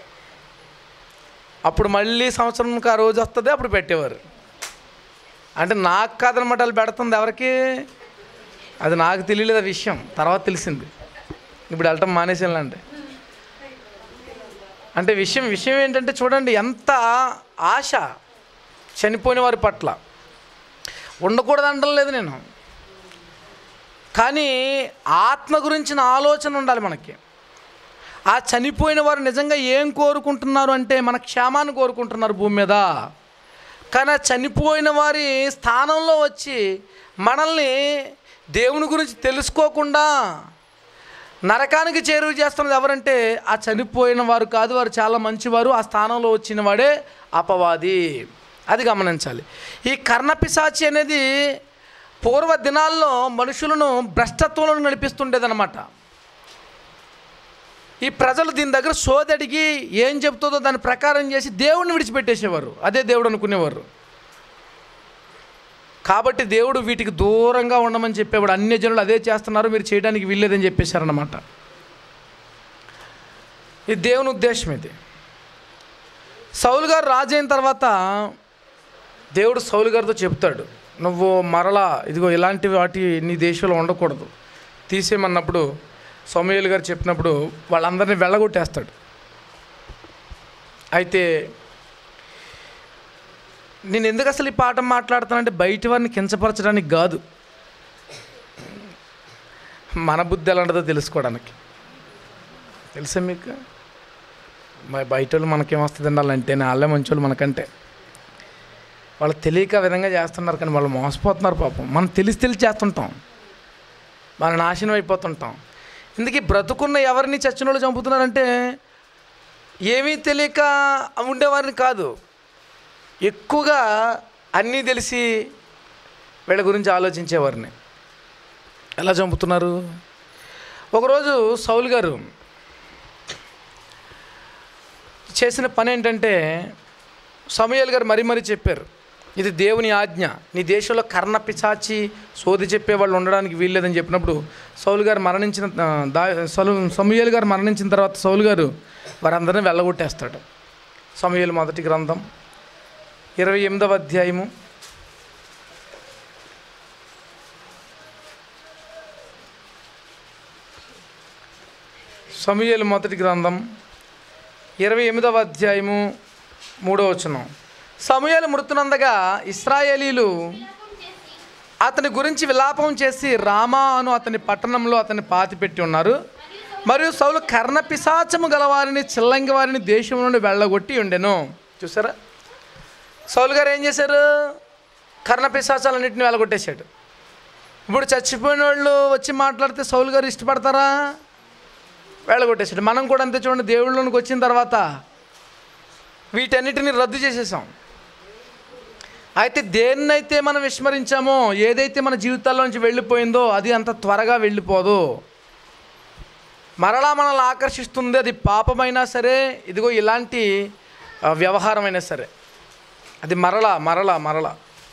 అప్పుడు మళ్ళీ సంవత్సరంకి ఆ రోజు వస్తుంది అప్పుడు పెట్టేవారు అంటే నాకు కాదనమాట వాళ్ళు పెడుతుంది ఎవరికి అది నాకు తెలియలేదు ఆ విషయం తర్వాత తెలిసింది ఇప్పుడు వెళ్ళటం మానేసేయాలంటే అంటే విషయం విషయం ఏంటంటే చూడండి ఎంత ఆశ చనిపోయిన వారి పట్ల ఉండకూడదు అనడం లేదు నేను కానీ ఆత్మ గురించిన ఆలోచన ఉండాలి మనకి ఆ చనిపోయిన వారు నిజంగా ఏం కోరుకుంటున్నారు అంటే మన క్షేమాన్ని కోరుకుంటున్నారు భూమి మీద కానీ ఆ చనిపోయిన వారి స్థానంలో వచ్చి మనల్ని దేవుని గురించి తెలుసుకోకుండా నరకానికి చేరువ చేస్తున్నది ఎవరంటే ఆ చనిపోయిన వారు కాదు వారు చాలా మంచివారు ఆ స్థానంలో వచ్చిన వాడే అపవాది అది గమనించాలి ఈ కర్ణపిశాచి అనేది పూర్వ దినాల్లో మనుషులను భ్రష్టత్వంలో నడిపిస్తుండేదన్నమాట ఈ ప్రజలు దీని దగ్గర సోదడిగి ఏం చెప్తుందో దాని ప్రకారం చేసి దేవుడిని విడిచిపెట్టేసేవారు అదే దేవుడు అనుకునేవారు కాబట్టి దేవుడు వీటికి దూరంగా ఉండమని చెప్పేవాడు అన్య జనులు అదే చేస్తున్నారు మీరు చేయడానికి వీల్లేదని చెప్పేశారన్నమాట ఇది దేవుని ఉద్దేశం ఇది సౌలు గారు రాజు అయిన తర్వాత దేవుడు సౌలు గారితో చెప్తాడు నువ్వు మరలా ఇదిగో ఇలాంటి వాటి నీ దేశంలో ఉండకూడదు తీసేయమన్నప్పుడు సోమయ్యలు గారు చెప్పినప్పుడు వాళ్ళందరినీ వెళ్ళగొట్టేస్తాడు అయితే నేను ఎందుకు అసలు ఈ పాఠం మాట్లాడుతానంటే బయట వారిని కించపరచడానికి కాదు మన బుద్ధి ఎలాంటిదో తెలుసుకోవడానికి తెలుసా మీకు మరి బయట వాళ్ళు మనకేం వస్తుందండి వాళ్ళంటే వాళ్ళే మంచి వాళ్ళు మనకంటే వాళ్ళు తెలియక ఆ విధంగా చేస్తున్నారు కానీ వాళ్ళు మోసపోతున్నారు పాపం మనం తెలిసి తెలిసి చేస్తుంటాం మన నాశనం అయిపోతుంటాం ఇందుకే బ్రతుకున్న ఎవరిని చచ్చిన వాళ్ళు చంపుతున్నారంటే ఏమీ తెలియక ఉండేవారిని కాదు ఎక్కువగా అన్నీ తెలిసి వీళ్ళ గురించి ఆలోచించేవారిని ఎలా చంపుతున్నారు ఒకరోజు సౌలు గారు చేసిన పని ఏంటంటే సమయాలు గారు మరీ మరీ చెప్పారు ఇది దేవుని ఆజ్ఞ నీ దేశంలో కర్ణ పిచాచి సోది చెప్పే వాళ్ళు ఉండడానికి వీల్లేదని చెప్పినప్పుడు సౌలు గారు మరణించిన ఆ, దా సౌలు సమూయేలు గారు మరణించిన తర్వాత సౌలు గారు వారందరిని వెళ్ళగొట్టేస్తాడు సమూయేలు మొదటి గ్రంథం ఇరవై ఎనిమిదవ అధ్యాయము సమూయేలు మొదటి గ్రంథం ఇరవై ఎనిమిదవ అధ్యాయము మూడో వచనం సమూయేలు మృతునందగా ఇస్రాయేలీలు అతని గురించి విలాపం చేసి రామా అను అతని పట్టణంలో అతన్ని పాతిపెట్టి ఉన్నారు మరియు సౌలు కర్ణ పిశాచము గలవారిని చిల్లంగి వారిని దేశం నుండి వెళ్ళగొట్టి ఉండెను చూసారా సౌలు గారు ఏం చేశారు కర్ణ పిశాచాలన్నింటిని వెళ్ళగొట్టేశాడు ఇప్పుడు చచ్చిపోయిన వాళ్ళు వచ్చి మాట్లాడితే సౌలు గారు ఇష్టపడతారా వెళ్ళగొట్టేసాడు మనం కూడా అంతే చూడండి దేవుళ్ళలోనికి వచ్చిన తర్వాత వీటన్నిటిని రద్దు చేసేసాం అయితే దేన్నైతే మనం విస్మరించామో ఏదైతే మన జీవితాల్లో నుంచి వెళ్ళిపోయిందో అది అంత త్వరగా వెళ్ళిపోదు మరలా మనల్ని ఆకర్షిస్తుంది అది పాపమైనా సరే ఇదిగో ఇలాంటి ఆ, వ్యవహారమైనా సరే అది మరలా మరలా మరలా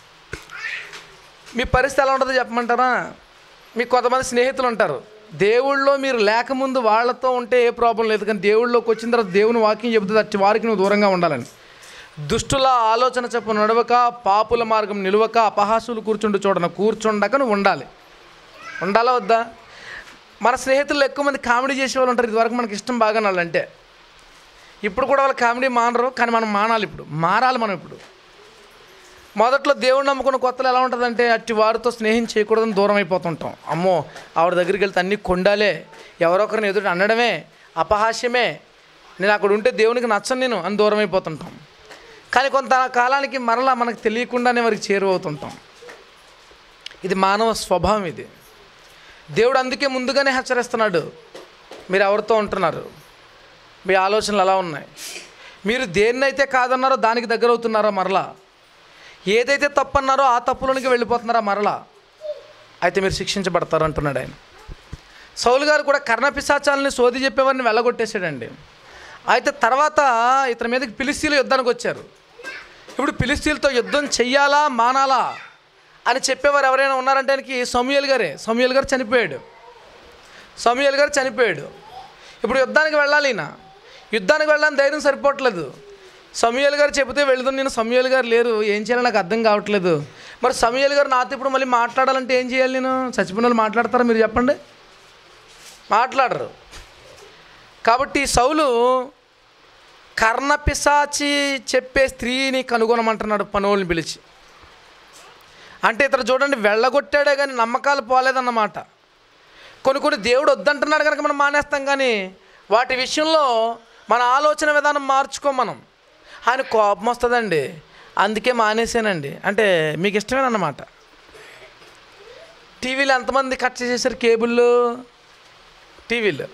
మీ పరిస్థితి ఎలా ఉంటుందో చెప్పమంటారా మీకు కొంతమంది స్నేహితులు ఉంటారు దేవుళ్ళో మీరు లేకముందు వాళ్ళతో ఉంటే ఏ ప్రాబ్లం లేదు కానీ దేవుళ్ళలోకి వచ్చిన తర్వాత దేవుని వాక్యం చెబుతుంది అట్టి వారికి నువ్వు దూరంగా ఉండాలని దుష్టుల ఆలోచన చెప్పు నడవక పాపుల మార్గం నిలవక అపహాసులు కూర్చుండు చూడన కూర్చుండక నువ్వు ఉండాలి ఉండాలా వద్దా మన స్నేహితులు ఎక్కువ మంది కామెడీ చేసే వాళ్ళు ఉంటారు ఇదివరకు మనకి ఇష్టం బాగా వాళ్ళంటే ఇప్పుడు కూడా వాళ్ళు కామెడీ మానరు కానీ మనం మానాలి ఇప్పుడు మారాలి మనం ఇప్పుడు మొదట్లో దేవుడు నమ్ముకున్న కొత్తలో ఎలా ఉంటుందంటే అట్టి వారితో స్నేహం చేయకూడదని దూరం అయిపోతుంటాం అమ్మో ఆవిడ దగ్గరికి వెళ్తే అన్నీ కొండాలే ఎవరొకరిని ఎదుటి అనడమే అపహాస్యమే నేను అక్కడ ఉంటే దేవునికి నచ్చను నేను అని దూరం అయిపోతుంటాం కానీ కొంత కాలానికి మరలా మనకు తెలియకుండానే వారికి చేరువవుతుంటాం ఇది మానవ స్వభావం ఇది దేవుడు అందుకే ముందుగానే హెచ్చరిస్తున్నాడు మీరు ఎవరితో ఉంటున్నారు మీ ఆలోచనలు ఎలా ఉన్నాయి మీరు దేన్నైతే కాదన్నారో దానికి దగ్గర అవుతున్నారో మరలా ఏదైతే తప్పు అన్నారో ఆ తప్పులోనికి వెళ్ళిపోతున్నారా మరలా అయితే మీరు శిక్షించబడతారు అంటున్నాడు ఆయన సౌలు గారు కూడా కర్ణపిశాచాలని సోది చెప్పేవారిని వెళ్ళగొట్టేశాడండి అయితే తర్వాత ఇతని మీదకి పిలిస్తీలు యుద్ధానికి వచ్చారు ఇప్పుడు పిలిస్తీలతో యుద్ధం చెయ్యాలా మానాలా అని చెప్పేవారు ఎవరైనా ఉన్నారంటే ఆయనకి సమూయల్ గారే సమూయల్ గారు చనిపోయాడు సమూయల్ గారు చనిపోయాడు ఇప్పుడు యుద్ధానికి వెళ్ళాలి ఈయన యుద్ధానికి వెళ్ళాలని ధైర్యం సరిపోవట్లేదు సమూయల్ గారు చెబితే వెళుదు నేను సమూయల్ గారు లేరు ఏం చేయాలో నాకు అర్థం కావట్లేదు మరి సమూయల్ గారు నాతో ఇప్పుడు మళ్ళీ మాట్లాడాలంటే ఏం చేయాలి నేను చచ్చిపోయిన వాళ్ళు మాట్లాడతారా మీరు చెప్పండి మాట్లాడరు కాబట్టి సౌలు కర్ణపిశాచి చెప్పే స్త్రీని కనుగొనమంటున్నాడు పనువుల్ని పిలిచి అంటే ఇతను చూడండి వెళ్ళగొట్టాడే కానీ నమ్మకాలు పోలేదన్నమాట కొన్ని కొన్ని దేవుడు వద్దంటున్నాడు కనుక మనం మానేస్తాం కానీ వాటి విషయంలో మన ఆలోచన విధానం మార్చుకోం మనం ఆయన కోపం వస్తుందండి అందుకే మానేసానండి అంటే మీకు ఇష్టమేనన్నమాట టీవీలు ఎంతమంది కట్ చేసేసారు కేబుల్ టీవీలు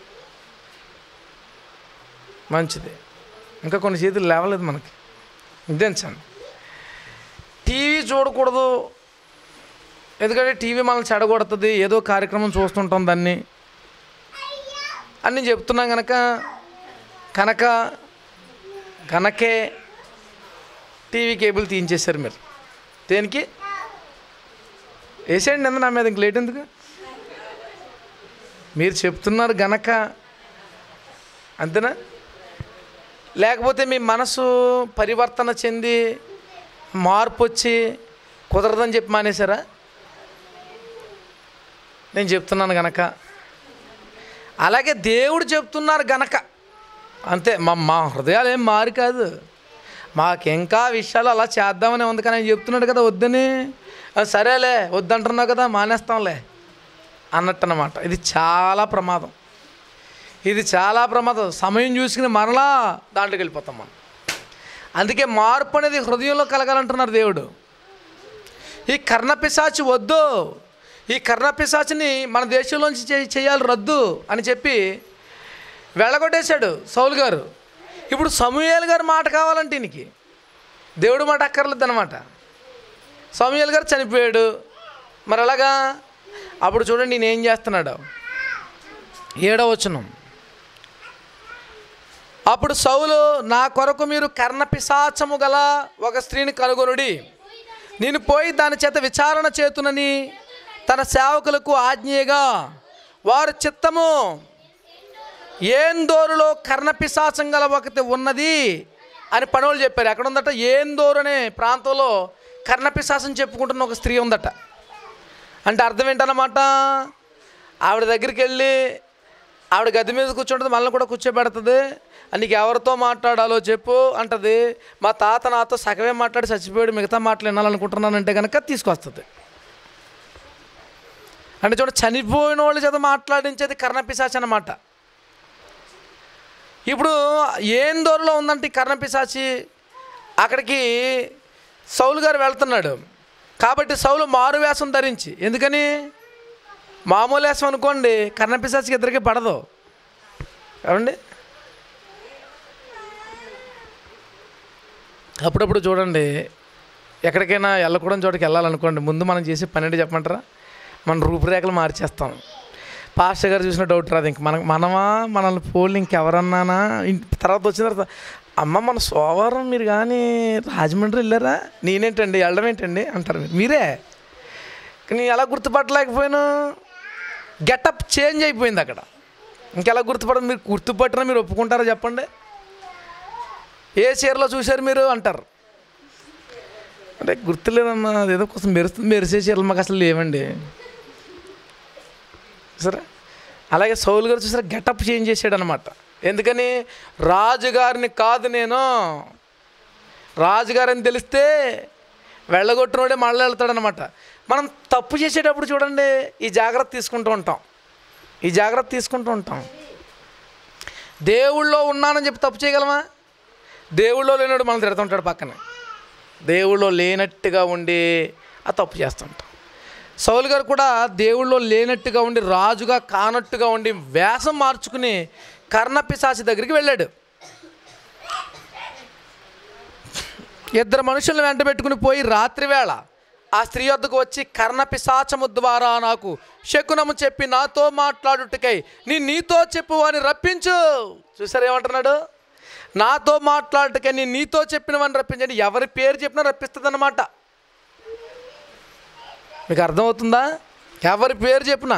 మంచిది ఇంకా కొన్ని చేతులు లేవలేదు మనకి ఇదేంచండి టీవీ చూడకూడదు ఎందుకంటే టీవీ మనల్ని చెడగొడుతుంది ఏదో కార్యక్రమం చూస్తుంటాం దాన్ని అని నేను చెప్తున్నాం కనుక కనుక కనుకే టీవీ కేబుల్ తీయించేశారు మీరు దేనికి వేసేయండి ఎంత నా మీద ఇంక లేట్ ఎందుకు మీరు చెప్తున్నారు గనక అంతేనా లేకపోతే మీ మనసు పరివర్తన చెంది మార్పు వచ్చి కుదరదని చెప్పి మానేశారా నేను చెప్తున్నాను గనక అలాగే దేవుడు చెప్తున్నారు గనక అంతే మా మా హృదయాలు ఏం మారి కాదు మాకింకా విషయాలు అలా చేద్దామని ఉంది కానీ ఆయన చెప్తున్నాడు కదా వద్దని "ఆ, సరేలే వద్దంటున్నావు కదా మానేస్తాంలే అన్నట్టు అన్నమాట ఇది చాలా ప్రమాదం ఇది చాలా ప్రమాదం సమయం చూసుకుని మరలా దాంట్లోకి వెళ్ళిపోతాం మనం అందుకే మార్పు అనేది హృదయంలో కలగాలంటున్నారు దేవుడు ఈ కర్ణపిశాచి వద్దు ఈ కర్ణపిశాచిని మన దేశంలోంచి చే చేయాలి రద్దు అని చెప్పి వెళ్ళగొట్టేశాడు సౌలు గారు ఇప్పుడు సమూయేల్ గారి మాట కావాలంటే ఈయనకి దేవుడు మాట అక్కర్లేదు అనమాట సమూయేల్ గారు చనిపోయాడు మరి అలాగా అప్పుడు చూడండి ఈయన ఏం చేస్తున్నాడు ఏడవ వచనం అప్పుడు సౌలు నా కొరకు మీరు కర్ణ పిశాచము గల ఒక స్త్రీని కనుగొనుడి నేను పోయి దాని చేత విచారణ చేతునని తన సేవకులకు ఆజ్ఞేయగా వారి చిత్తము ఏందోరులో కర్ణపిశాచం గల ఒకటి ఉన్నది అని పనులు చెప్పారు ఎక్కడ ఉందట ఏందోరు అనే ప్రాంతంలో కర్ణపిశాచం చెప్పుకుంటున్న ఒక స్త్రీ ఉందట అంటే అర్థం ఏంటన్నమాట ఆవిడ దగ్గరికి వెళ్ళి ఆవిడ గది మీద కూర్చుంటుంది మనల్ని కూడా కూర్చోబెడుతుంది నీకు ఎవరితో మాట్లాడాలో చెప్పు అంటది మా తాత నాతో సగమే మాట్లాడి చచ్చిపోయాడు మిగతా మాటలు వినాలనుకుంటున్నానంటే కనుక తీసుకొస్తుంది అంటే చూడ చనిపోయిన వాళ్ళ చేత మాట్లాడించేది కర్ణపిశాచి అన్నమాట ఇప్పుడు ఏం దూరంలో ఉందంటే ఈ కర్ణపిశాచి అక్కడికి సౌలు గారు వెళ్తున్నాడు కాబట్టి సౌలు మారు వేషం ధరించి ఎందుకని మామూలు వేషం అనుకోండి కర్ణపిశాచికి ఇద్దరికి పడదు ఏమండి అప్పుడప్పుడు చూడండి ఎక్కడికైనా వెళ్ళకూడని చోటుకి వెళ్ళాలనుకోండి ముందు మనం చేసే పని ఏంటి చెప్పమంటారా మన రూపురేఖలు మార్చేస్తాం పాస్టర్ గారు చూసిన డౌట్ రాదు ఇంక మన మనమా మనల్ని పోల్ ఇంకెవరన్నానా ఇన్- తర్వాత వచ్చిన తర్వాత అమ్మ మన సోమవారం మీరు కానీ రాజమండ్రి వెళ్ళారా నేనేంటండి వెళ్ళడం ఏంటండి అంటారు మీరు మీరే కానీ ఎలా గుర్తుపట్టలేకపోయాను గెటప్ చేంజ్ అయిపోయింది అక్కడ ఇంకెలా గుర్తుపడదు మీరు గుర్తుపట్టినా మీరు ఒప్పుకుంటారా చెప్పండి ఏ చీరలో చూశారు మీరు అంటారు అంటే గుర్తులేదమ్మా అదేదో కొంచెం మెరుస్తుంది మెరిసే చీరలు మాకు అసలు లేవండి సరే అలాగే సౌలు గారు చూసారా గెటప్ చేంజ్ చేసాడు అనమాట ఎందుకని రాజుగారిని కాదు నేను రాజుగారని తెలిస్తే వెళ్ళగొట్టినోడే మళ్ళీ వెళ్తాడనమాట మనం తప్పు చేసేటప్పుడు చూడండి ఈ జాగ్రత్త తీసుకుంటూ ఉంటాం ఈ జాగ్రత్త తీసుకుంటూ ఉంటాం దేవుళ్ళో ఉన్నానని చెప్పి తప్పు చేయగలమా దేవుళ్ళో లేనాడు మనం తిడుతుంటాడు పక్కనే దేవుళ్ళో లేనట్టుగా ఉండి ఆ తప్పు చేస్తుంటాం సౌలు గారు కూడా దేవుళ్ళో లేనట్టుగా ఉండి రాజుగా కానట్టుగా ఉండి వేషం మార్చుకుని కర్ణపిశాచి దగ్గరికి వెళ్ళాడు ఇద్దరు మనుషులను వెంట పెట్టుకుని పోయి రాత్రి వేళ ఆ స్త్రీ వద్దకు వచ్చి కర్ణపిశాచము ద్వారా నాకు శకునము చెప్పి నాతో మాట్లాడుటకై నీ నీతో చెప్పు అని రప్పించు చూసారు ఏమంటున్నాడు నాతో మాట్లాడుటకై నీ నీతో చెప్పినవని రప్పించండి ఎవరి పేరు చెప్పినా రప్పిస్తుంది అనమాట మీకు అర్థమవుతుందా ఎవరి పేరు చెప్పినా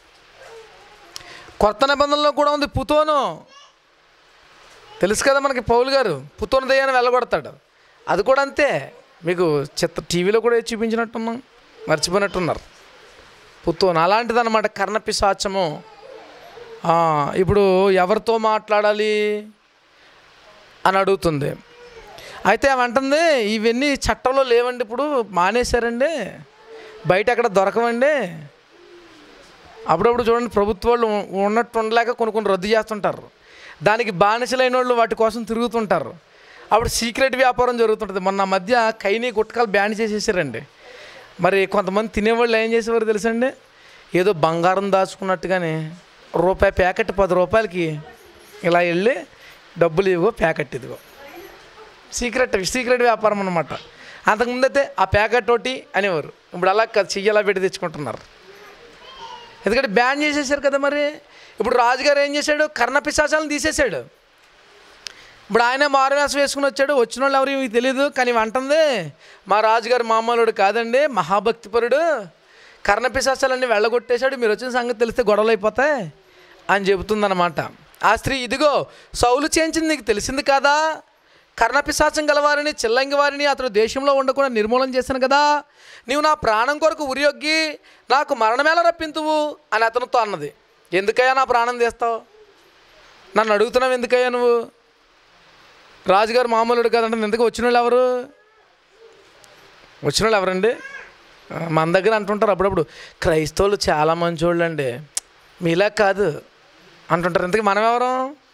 కొత్త నిబంధనలో కూడా ఉంది పుతోను తెలుసు కదా మనకి పౌలు గారు పుతోను దయ్యాన్ని వెళ్ళగొడతాడు అది కూడా అంతే మీకు చిత్ర టీవీలో కూడా చూపించినట్టున్నాం మర్చిపోయినట్టున్నారు పుత్తోను అలాంటిదన్నమాట కర్ణపిశాచము ఆ, ఇప్పుడు ఎవరితో మాట్లాడాలి అని అడుగుతుంది అయితే ఆమె అంటుంది ఇవన్నీ చట్టంలో లేవండి ఇప్పుడు మానేశారండి బయట ఎక్కడ దొరకవండి అప్పుడప్పుడు చూడండి ప్రభుత్వ వాళ్ళు ఉన్నట్టు ఉండలేక కొన్ని కొన్ని రద్దు చేస్తుంటారు దానికి బానిసలైన వాళ్ళు వాటి కోసం తిరుగుతుంటారు అప్పుడు సీక్రెట్ వ్యాపారం జరుగుతుంటుంది మొన్న మధ్య కైని గుట్కాలు బ్యాన్ చేసేసారండి మరి కొంతమంది తినేవాళ్ళు ఏం చేసేవారు తెలుసండి ఏదో బంగారం దాచుకున్నట్టుగానే రూపాయి ప్యాకెట్ పది రూపాయలకి ఇలా వెళ్ళి డబ్బులు ఇదిగో ప్యాకెట్ ఇదిగో సీక్రెట్ సీక్రెట్ వ్యాపారం అనమాట అంతకుముందైతే ఆ ప్యాకెట్ ఒకటి అనేవారు ఇప్పుడు అలా కాదు చెయ్యి అలా పెట్టి తెచ్చుకుంటున్నారు ఎందుకంటే బ్యాన్ చేసేసారు కదా మరి ఇప్పుడు రాజుగారు ఏం చేశాడు కర్ణ పిశాచాలను తీసేశాడు ఇప్పుడు ఆయన మారువేషం వేసుకుని వచ్చాడు వచ్చిన వాళ్ళు ఎవరు మీకు తెలియదు కానీ ఇవి అంటుంది మా రాజుగారు మామూలుడు కాదండి మహాభక్తిపరుడు కర్ణపిశాచాలన్నీ వెళ్ళగొట్టేశాడు మీరు వచ్చిన సంగతి తెలిస్తే గొడవలు అయిపోతాయి అని చెబుతుందన్నమాట ఆ స్త్రీ ఇదిగో సౌలు చేయించింది నీకు తెలిసింది కాదా కర్ణపిశాచం గలవారిని చిల్లంగి వారిని అతడు దేశంలో ఉండకుండా నిర్మూలన చేశాను కదా నీవు నా ప్రాణం కొరకు ఉరియొగ్గి నాకు మరణమేళ రప్పింతువు అని అతనితో అన్నది ఎందుకయ్యా నా ప్రాణం తీస్తావు నన్ను అడుగుతున్నావు ఎందుకయ్యా నువ్వు రాజుగారు మామూలుడు కదంటే ఎందుకు వచ్చిన వాళ్ళు ఎవరు వచ్చిన వాళ్ళు ఎవరండి ఆ, మన దగ్గర అంటుంటారు అప్పుడప్పుడు క్రైస్తవులు చాలా మంచోళ్ళు అండి మీలా కాదు అంటుంటారు ఇంతకీ మనం ఎవరం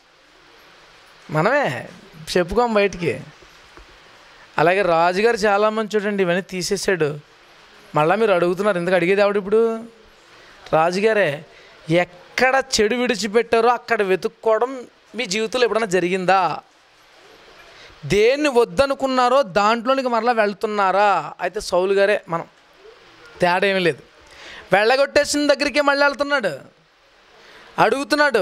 మనమే చెప్పుకోం బయటికి అలాగే రాజుగారు చాలా మంచోడండి ఇవన్నీ తీసేసాడు మళ్ళీ మీరు అడుగుతున్నారు ఎందుకు అడిగేది ఆవిడ ఇప్పుడు రాజుగారే ఎక్కడ చెడు విడిచిపెట్టారో అక్కడ వెతుక్కోవడం మీ జీవితంలో ఎప్పుడైనా జరిగిందా దేన్ని వద్దనుకున్నారో దాంట్లోనికి మరలా వెళ్తున్నారా అయితే సౌలు గారే మనం తేడా ఏమీ లేదు వెళ్ళగొట్టేసిన దగ్గరికే మళ్ళీ వెళ్తున్నాడు అడుగుతున్నాడు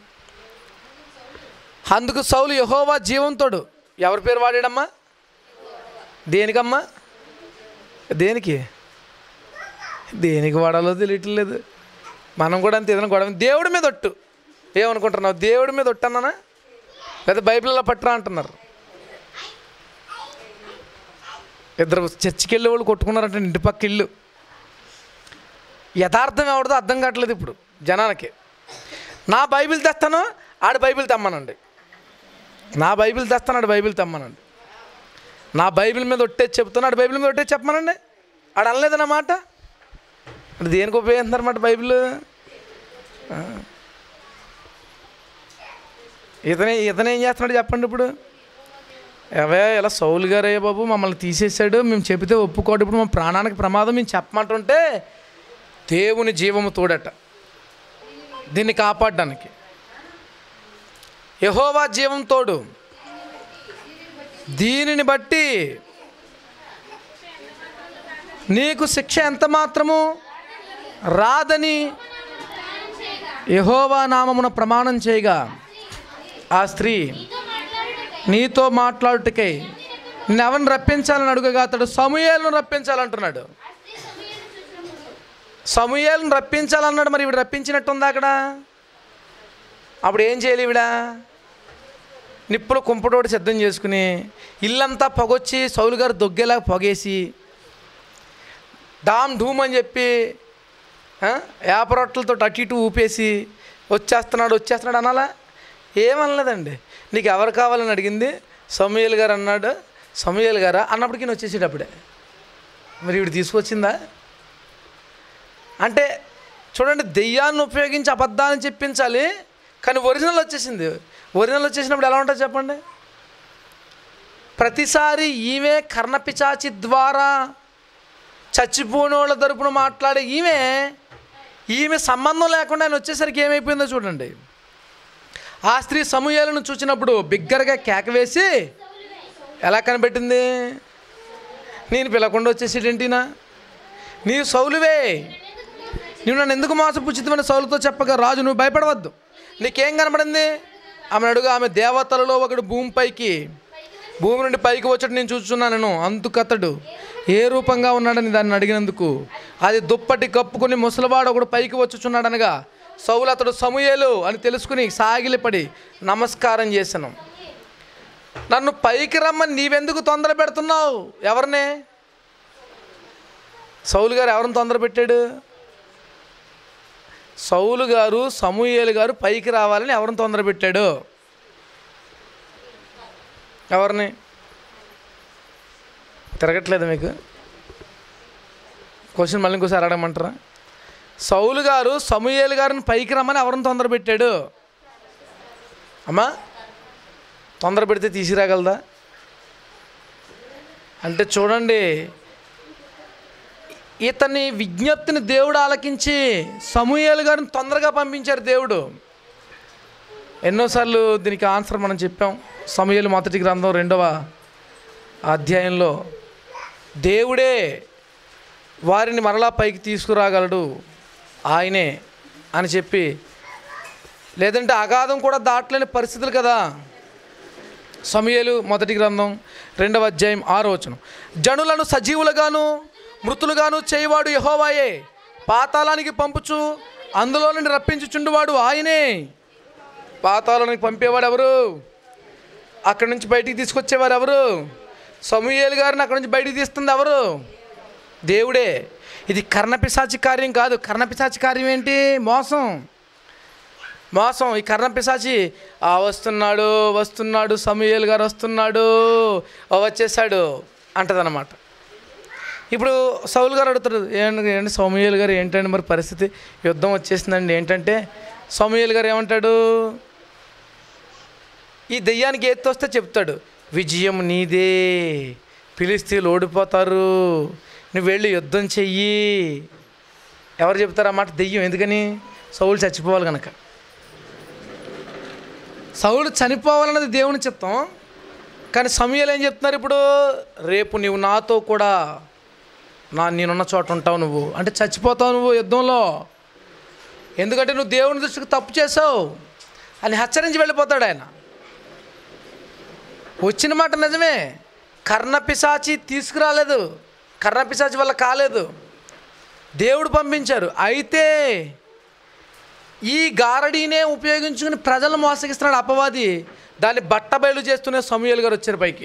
అందుకు సౌలు యహోవా జీవంతోడు ఎవరి పేరు వాడాడమ్మా దేనికమ్మా దేనికి దేనికి వాడాలో తెలియట్లేదు మనం కూడా అంతే ఏదైనా గొడవ దేవుడి మీద ఒట్టు ఏమనుకుంటున్నావు దేవుడి మీద ఒట్టు అన్నానా లేదా బైబిల్లో పట్టరా అంటున్నారు ఇద్దరు చర్చికి వెళ్ళే వాళ్ళు కొట్టుకున్నారంటే ఇంటి పక్క ఇల్లు యథార్థం ఎవరిదో అర్థం కావట్లేదు ఇప్పుడు జనానికి నా బైబిల్ తెస్తాను ఆడు బైబిల్ తెమ్మనండి నా బైబిల్ తెస్తాను ఆడు బైబిల్ తెమ్మనండి నా బైబిల్ మీద ఒట్టేసి చెప్తాను ఆడు బైబిల్ మీద ఒట్టేసి చెప్పమనండి ఆడు అనలేదన్న మాట అంటే దేనికి ఉపయోగిస్తున్నారన్నమాట బైబిల్ ఆ. ఇతనే ఇతను ఏం చేస్తున్నాడు చెప్పండి ఇప్పుడు అవే ఇలా సౌలు గారే బాబు మమ్మల్ని తీసేశాడు మేము చెబితే ఒప్పుకోడు ఇప్పుడు మా ప్రాణానికి ప్రమాదం మేము చెప్పమంటుంటే దేవుని జీవము తోడట దీన్ని కాపాడడానికి యహోవా జీవం తోడు దీనిని బట్టి నీకు శిక్ష ఎంత మాత్రము రాదని యహోవా నామమున ప్రమాణం చేయగా ఆ స్త్రీ నీతో మాట్లాడుటకై నెవని రప్పించాలని అడుగగా అతడు సమూయేలను రప్పించాలంటున్నాడు సమూయేలను రప్పించాలన్నాడు మరి ఇవిడ రప్పించినట్టుందా అక్కడ అప్పుడు ఏం చేయాలి ఈవిడ నిప్పులు కుంపటోటి సిద్ధం చేసుకుని ఇల్లంతా పొగొచ్చి సౌలు గారు దొగ్గేలా పొగేసి డామ్ ఢూమ్ అని చెప్పి ఆ, వేప రొట్టెలతో అటు ఇటు ఊపేసి వచ్చేస్తున్నాడు వచ్చేస్తున్నాడు అనాలా ఏమనలేదండి నీకు ఎవరు కావాలని అడిగింది సమూయేలు గారు అన్నాడు సమూయేలు గారా అన్నప్పటికీ నేను వచ్చేసాడు అప్పుడే మరి ఇవిడ తీసుకొచ్చిందా అంటే చూడండి దెయ్యాన్ని ఉపయోగించి అబద్ధాన్ని చెప్పించాలి కానీ ఒరిజినల్ వచ్చేసింది ఒరిజినల్ వచ్చేసినప్పుడు ఎలా ఉంటుంది చెప్పండి ప్రతిసారి ఈమె కర్ణపిచాచి ద్వారా చచ్చిపోయినోళ్ళ తరపున మాట్లాడే ఈమె ఈమె సంబంధం లేకుండా ఆయన వచ్చేసరికి ఏమైపోయిందో చూడండి ఆ స్త్రీ సమూహాలను చూసినప్పుడు బిగ్గరగా కేక వేసి ఎలా కనిపెట్టింది నేను పిలకుండా వచ్చేసేటేంటినా నీవు సౌలువే నువ్వు నన్ను ఎందుకు మోసపుచ్చితమని సౌలుతో చెప్పగా రాజు నువ్వు భయపడవద్దు నీకేం కనబడింది ఆమె అడుగు ఆమె దేవతలలో ఒకడు భూమిపైకి భూమి నుండి పైకి వచ్చాడు నేను చూస్తున్నాను అందుకతడు ఏ రూపంగా ఉన్నాడని దాన్ని అడిగినందుకు అది దుప్పటి కప్పుకొని ముసలివాడు ఒకడు పైకి వచ్చుచున్నాడనగా సౌలు అతడు సమూయేలు అని తెలుసుకుని సాగిలిపడి నమస్కారం చేశాను నన్ను పైకి రమ్మని నీవెందుకు తొందర పెడుతున్నావు ఎవరినే సౌలు గారు ఎవరిని తొందర పెట్టాడు సౌలు గారు సమూయేలు గారు పైకి రావాలని ఎవరిని తొందర పెట్టాడు ఎవరిని తిరగట్లేదు మీకు క్వశ్చన్ మళ్ళీ ఇంకోసారి అడగమంటారా సౌలు గారు సమూయేలు గారిని పైకి రమ్మని ఎవరిని తొందర పెట్టాడు అమ్మా తొందర పెడితే తీసుకురాగలదా అంటే చూడండి ఇతని విజ్ఞప్తిని దేవుడు ఆలకించి సమూయేలు గారిని తొందరగా పంపించారు దేవుడు ఎన్నోసార్లు దీనికి ఆన్సర్ మనం చెప్పాం సమూయేలు మొదటి గ్రంథం రెండవ అధ్యాయంలో దేవుడే వారిని మరలా పైకి తీసుకురాగలడు ఆయనే అని చెప్పి లేదంటే అగాధం కూడా దాటలేని పరిస్థితులు కదా సమయలు మొదటి గ్రంథం రెండవ అధ్యాయం ఆరో వచనం జనులను సజీవులుగాను మృతులుగాను చేయవాడు యహోవాయే పాతాళానికి పంపుచు అందులో నుండి రప్పించుచుండువాడు ఆయనే పాతాళానికి పంపేవాడు ఎవరు అక్కడి నుంచి బయటికి తీసుకొచ్చేవారు ఎవరు సమూయేలు గారిని అక్కడి నుంచి బయటికి తీస్తుంది ఎవరు దేవుడే ఇది కర్ణపిశాచి కార్యం కాదు కర్ణపిశాచి కార్యం ఏంటి మోసం మోసం ఈ కర్ణ పిశాచి ఆ వస్తున్నాడు వస్తున్నాడు సమూయేలు గారు వస్తున్నాడు ఓ వచ్చేసాడు అంటదన్నమాట ఇప్పుడు సౌలు గారు అడుగుతాడు ఏంటి ఏంటి సమూయేలు గారు ఏంటండి మరి పరిస్థితి యుద్ధం వచ్చేసిందండి ఏంటంటే సమూయేలు గారు ఏమంటాడు ఈ దెయ్యానికి ఎత్తు వస్తే చెప్తాడు విజయం నీదే పిలిస్తీలు ఓడిపోతారు నువ్వు వెళ్ళి యుద్ధం చెయ్యి ఎవరు చెప్తారు అన్నమాట దెయ్యం ఎందుకని సౌలు చచ్చిపోవాలి కనుక సౌలు చనిపోవాలన్నది దేవుని చిత్తం కానీ సమయాలు ఏం చెప్తున్నారు ఇప్పుడు రేపు నీవు నాతో కూడా నా నేనున్న చోట ఉంటావు నువ్వు అంటే చచ్చిపోతావు నువ్వు యుద్ధంలో ఎందుకంటే నువ్వు దేవుని దృష్టికి తప్పు చేసావు అని హెచ్చరించి వెళ్ళిపోతాడు ఆయన వచ్చిన మాట నిజమే కర్ణపిశాచి తీసుకురాలేదు కర్ణపిశాచి వల్ల కాలేదు దేవుడు పంపించారు అయితే ఈ గారడీనే ఉపయోగించుకుని ప్రజలను మోసగిస్తున్నాడు అపవాది దాన్ని బట్టబయలు చేస్తూనే సమూహలు గారు వచ్చారు పైకి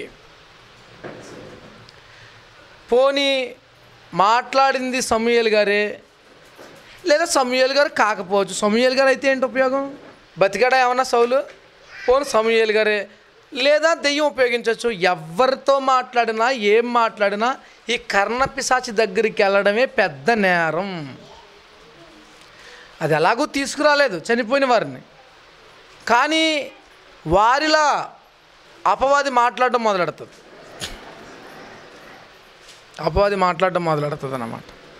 పోనీ మాట్లాడింది సమూహలు గారే లేదా సమూహలు గారు కాకపోవచ్చు సమూహలు గారు అయితే ఏంటి ఉపయోగం బతికాడా ఏమన్నా సౌలు పోను సమూహలు గారే లేదా దెయ్యం ఉపయోగించవచ్చు ఎవరితో మాట్లాడినా ఏం మాట్లాడినా ఈ కర్ణపిశాచి దగ్గరికి వెళ్ళడమే పెద్ద నేరం అది ఎలాగూ తీసుకురాలేదు చనిపోయిన వారిని కానీ వారిలా అపవాది మాట్లాడడం మొదలెడుతుంది అపవాది మాట్లాడడం మొదలెడుతుంది అన్నమాట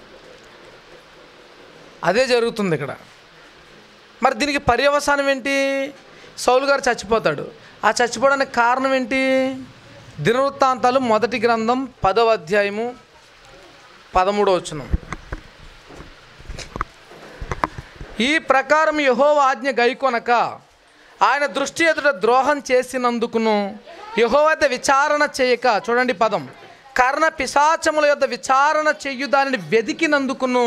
అదే జరుగుతుంది ఇక్కడ మరి దీనికి పర్యవసానం ఏంటి సౌలు గారు చచ్చిపోతాడు ఆ చచ్చిపోవడానికి కారణం ఏంటి దినవృత్తాంతాలు మొదటి గ్రంథం పదవ అధ్యాయము పదమూడో వచనం ఈ ప్రకారం యహోవ ఆజ్ఞ గైకొనక ఆయన దృష్టి ఎదుట ద్రోహం చేసినందుకును యహోవత విచారణ చేయక చూడండి పదం కర్ణ పిశాచముల యొక్క విచారణ చెయ్యు దానిని వెదికినందుకును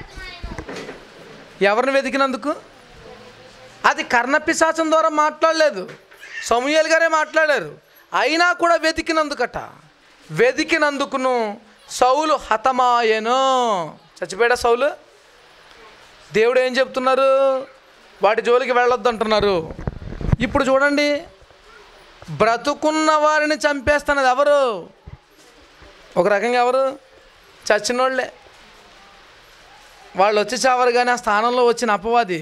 ఎవరిని వెతికినందుకు అది కర్ణ పిశాచం ద్వారా మాట్లాడలేదు సమూహలు గారే మాట్లాడారు అయినా కూడా వెతికినందుకట వెతికినందుకును సౌలు హతమాయను చచ్చిపోయాడా సౌలు దేవుడు ఏం చెప్తున్నారు వాటి జోలికి వెళ్ళొద్దు అంటున్నారు ఇప్పుడు చూడండి బ్రతుకున్న వారిని చంపేస్తున్నది ఎవరు ఒక రకంగా ఎవరు చచ్చినోళ్ళే వాళ్ళు వచ్చి చావరు కానీ ఆ స్థానంలో వచ్చిన అపవాది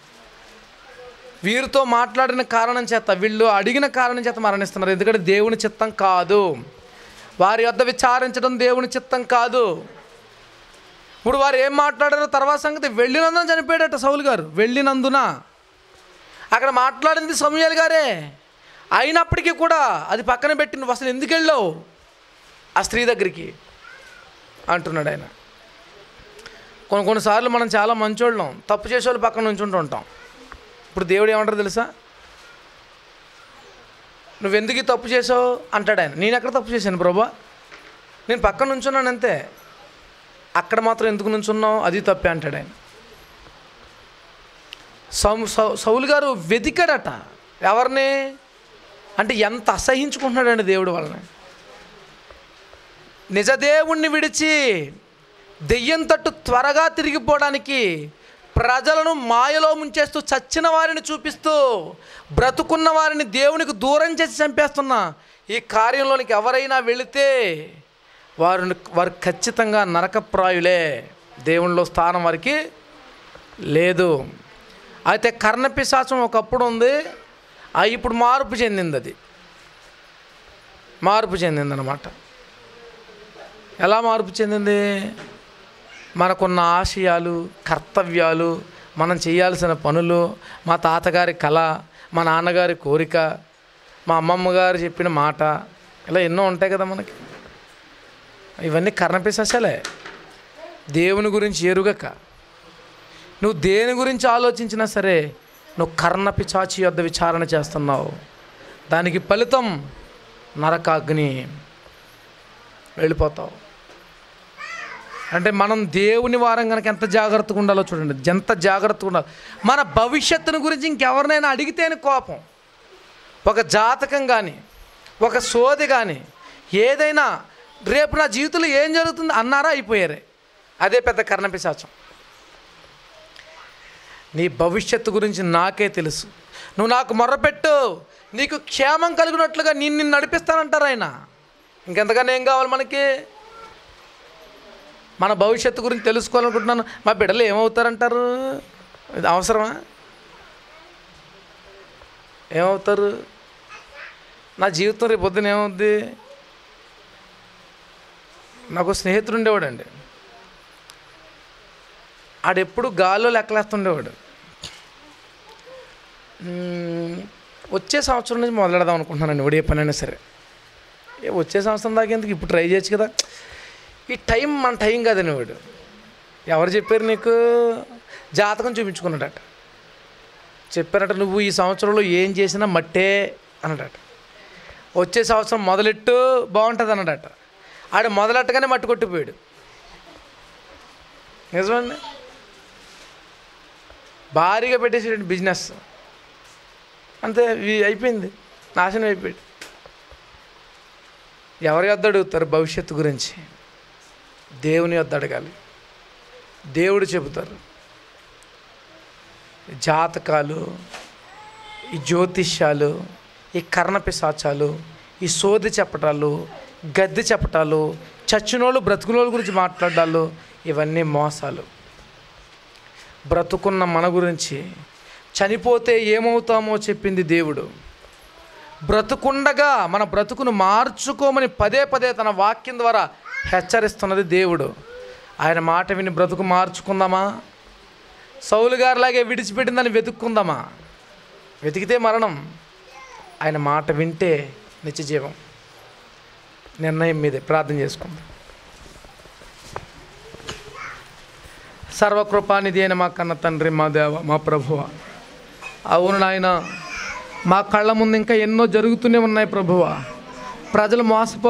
వీరితో మాట్లాడిన కారణం చేత వీళ్ళు అడిగిన కారణం చేత మరణిస్తున్నారు ఎందుకంటే దేవుని చిత్తం కాదు వారి వద్ద విచారించడం దేవుని చిత్తం కాదు ఇప్పుడు వారు ఏం మాట్లాడారో తర్వాత సంగతి వెళ్ళినందున చనిపోయాడట సౌలు గారు వెళ్ళినందున అక్కడ మాట్లాడింది సమయాలు గారే అయినప్పటికీ కూడా అది పక్కన పెట్టి నువ్వు అసలు ఎందుకు వెళ్ళావు ఆ స్త్రీ దగ్గరికి అంటున్నాడు ఆయన కొన్ని కొన్నిసార్లు మనం చాలా మంచోళ్ళం తప్పు చేసేవాళ్ళు పక్కన నుంచుంటూ ఉంటాం ఇప్పుడు దేవుడు ఏమంటారు తెలుసా నువ్వెందుకు ఈ తప్పు చేసావు అంటాడు ఆయన నేను ఎక్కడ తప్పు చేశాను ప్రభా నేను పక్కన నుంచున్నాను అంతే అక్కడ మాత్రం ఎందుకు నుంచున్నావు అది తప్పే అంటాడు ఆయన సౌ సౌ- సౌలు గారు వెతికాడట ఎవరిని అంటే ఎంత అసహించుకుంటున్నాడండి దేవుడు వాళ్ళని నిజదేవుణ్ణి విడిచి దెయ్యం తట్టు త్వరగా తిరిగిపోవడానికి ప్రజలను మాయలో ముంచేస్తూ చచ్చిన వారిని చూపిస్తూ బ్రతుకున్న వారిని దేవునికి దూరం చేసి చంపేస్తున్న ఈ కార్యంలోనికి ఎవరైనా వెళితే వారు వారు ఖచ్చితంగా నరకప్రాయులే దేవునిలో స్థానం వారికి లేదు అయితే కర్ణపిశాచం ఒకప్పుడు ఉంది ఆ ఇప్పుడు మార్పు చెందింది అది మార్పు చెందిందనమాట ఎలా మార్పు చెందింది మనకున్న ఆశయాలు కర్తవ్యాలు మనం చేయాల్సిన పనులు మా తాతగారి కళ మా నాన్నగారి కోరిక మా అమ్మమ్మ గారు చెప్పిన మాట ఇలా ఎన్నో ఉంటాయి కదా మనకి ఇవన్నీ కర్ణపిశాచాలే దేవుని గురించి ఎరుగక నువ్వు దేని గురించి ఆలోచించినా సరే నువ్వు కర్ణ పిచాచి యొద్ద విచారణ చేస్తున్నావు దానికి ఫలితం నరకాగ్ని వెళ్ళిపోతావు అంటే మనం దేవుని వారం కనుక ఎంత జాగ్రత్తగా ఉండాలో చూడండి ఎంత జాగ్రత్తగా ఉండాలి మన భవిష్యత్తును గురించి ఇంకెవరినైనా అడిగితేనే కోపం ఒక జాతకం కానీ ఒక సోది కానీ ఏదైనా రేపు నా జీవితంలో ఏం జరుగుతుంది అన్నారా అయిపోయారే అదే పెద్ద కర్ణపిశాచం నీ భవిష్యత్తు గురించి నాకే తెలుసు నువ్వు నాకు మొర్రపెట్టు నీకు క్షేమం కలిగినట్లుగా నేను నిన్ను నడిపిస్తానంటారు ఆయన ఇంకెంతకన్నా ఏం కావాలి మనకి మన భవిష్యత్తు గురించి తెలుసుకోవాలనుకుంటున్నాను మా బిడ్డలు ఏమవుతారంటారు ఇది అవసరమా ఏమవుతారు నా జీవితం రేపు పొద్దున ఏమవుద్ది నాకు స్నేహితుడు ఉండేవాడండి ఆడెప్పుడు గాల్లో లెక్కలేస్తుండేవాడు మ్మ్, వచ్చే సంవత్సరం నుంచి మొదలెడదాం అనుకుంటున్నానండి వాడు ఏ పనైనా సరే ఏ వచ్చే సంవత్సరం దాకా ఎందుకు ఇప్పుడు ట్రై చేయొచ్చు కదా ఈ టైం మన టైం కాదని వాడు ఎవరు చెప్పారు నీకు జాతకం చూపించుకున్నాడట చెప్పారట నువ్వు ఈ సంవత్సరంలో ఏం చేసినా మట్టే అన్నాడట వచ్చే సంవత్సరం మొదలెట్టు బాగుంటుంది అన్నాడట ఆడు మొదలెట్టగానే మట్టి కొట్టిపోయాడు నిజమండి భారీగా పెట్టేసాడు బిజినెస్ అంతే ఇవి అయిపోయింది నాశనం అయిపోయాడు ఎవరి వద్ద అడుగుతారు భవిష్యత్తు గురించి దేవుని వద్ద అడగాలి దేవుడు చెబుతారు జాతకాలు ఈ జ్యోతిష్యాలు ఈ కర్ణపిశాచాలు ఈ సోది చెప్పటాలు గద్దె చెప్పటాలు చచ్చినోళ్ళు బ్రతుకునోళ్ళ గురించి మాట్లాడాలు ఇవన్నీ మోసాలు బ్రతుకున్న మన గురించి చనిపోతే ఏమవుతామో చెప్పింది దేవుడు బ్రతుకుండగా మన బ్రతుకును మార్చుకోమని పదే పదే తన వాక్యం ద్వారా హెచ్చరిస్తున్నది దేవుడు ఆయన మాట విని బ్రతుకు మార్చుకుందామా సౌలు గారిలాగే విడిచిపెట్టిందని వెతుక్కుందామా వెతికితే మరణం ఆయన మాట వింటే నిత్యజీవం నిర్ణయం మీదే ప్రార్థన చేసుకుందాం సర్వకృపానిధి అయిన మా కన్న తండ్రి మా దేవ మా ప్రభువ అవును నాయన మా కళ్ళ ముందు ఇంకా ఎన్నో జరుగుతూనే ఉన్నాయి ప్రభువ ప్రజలు మోసపో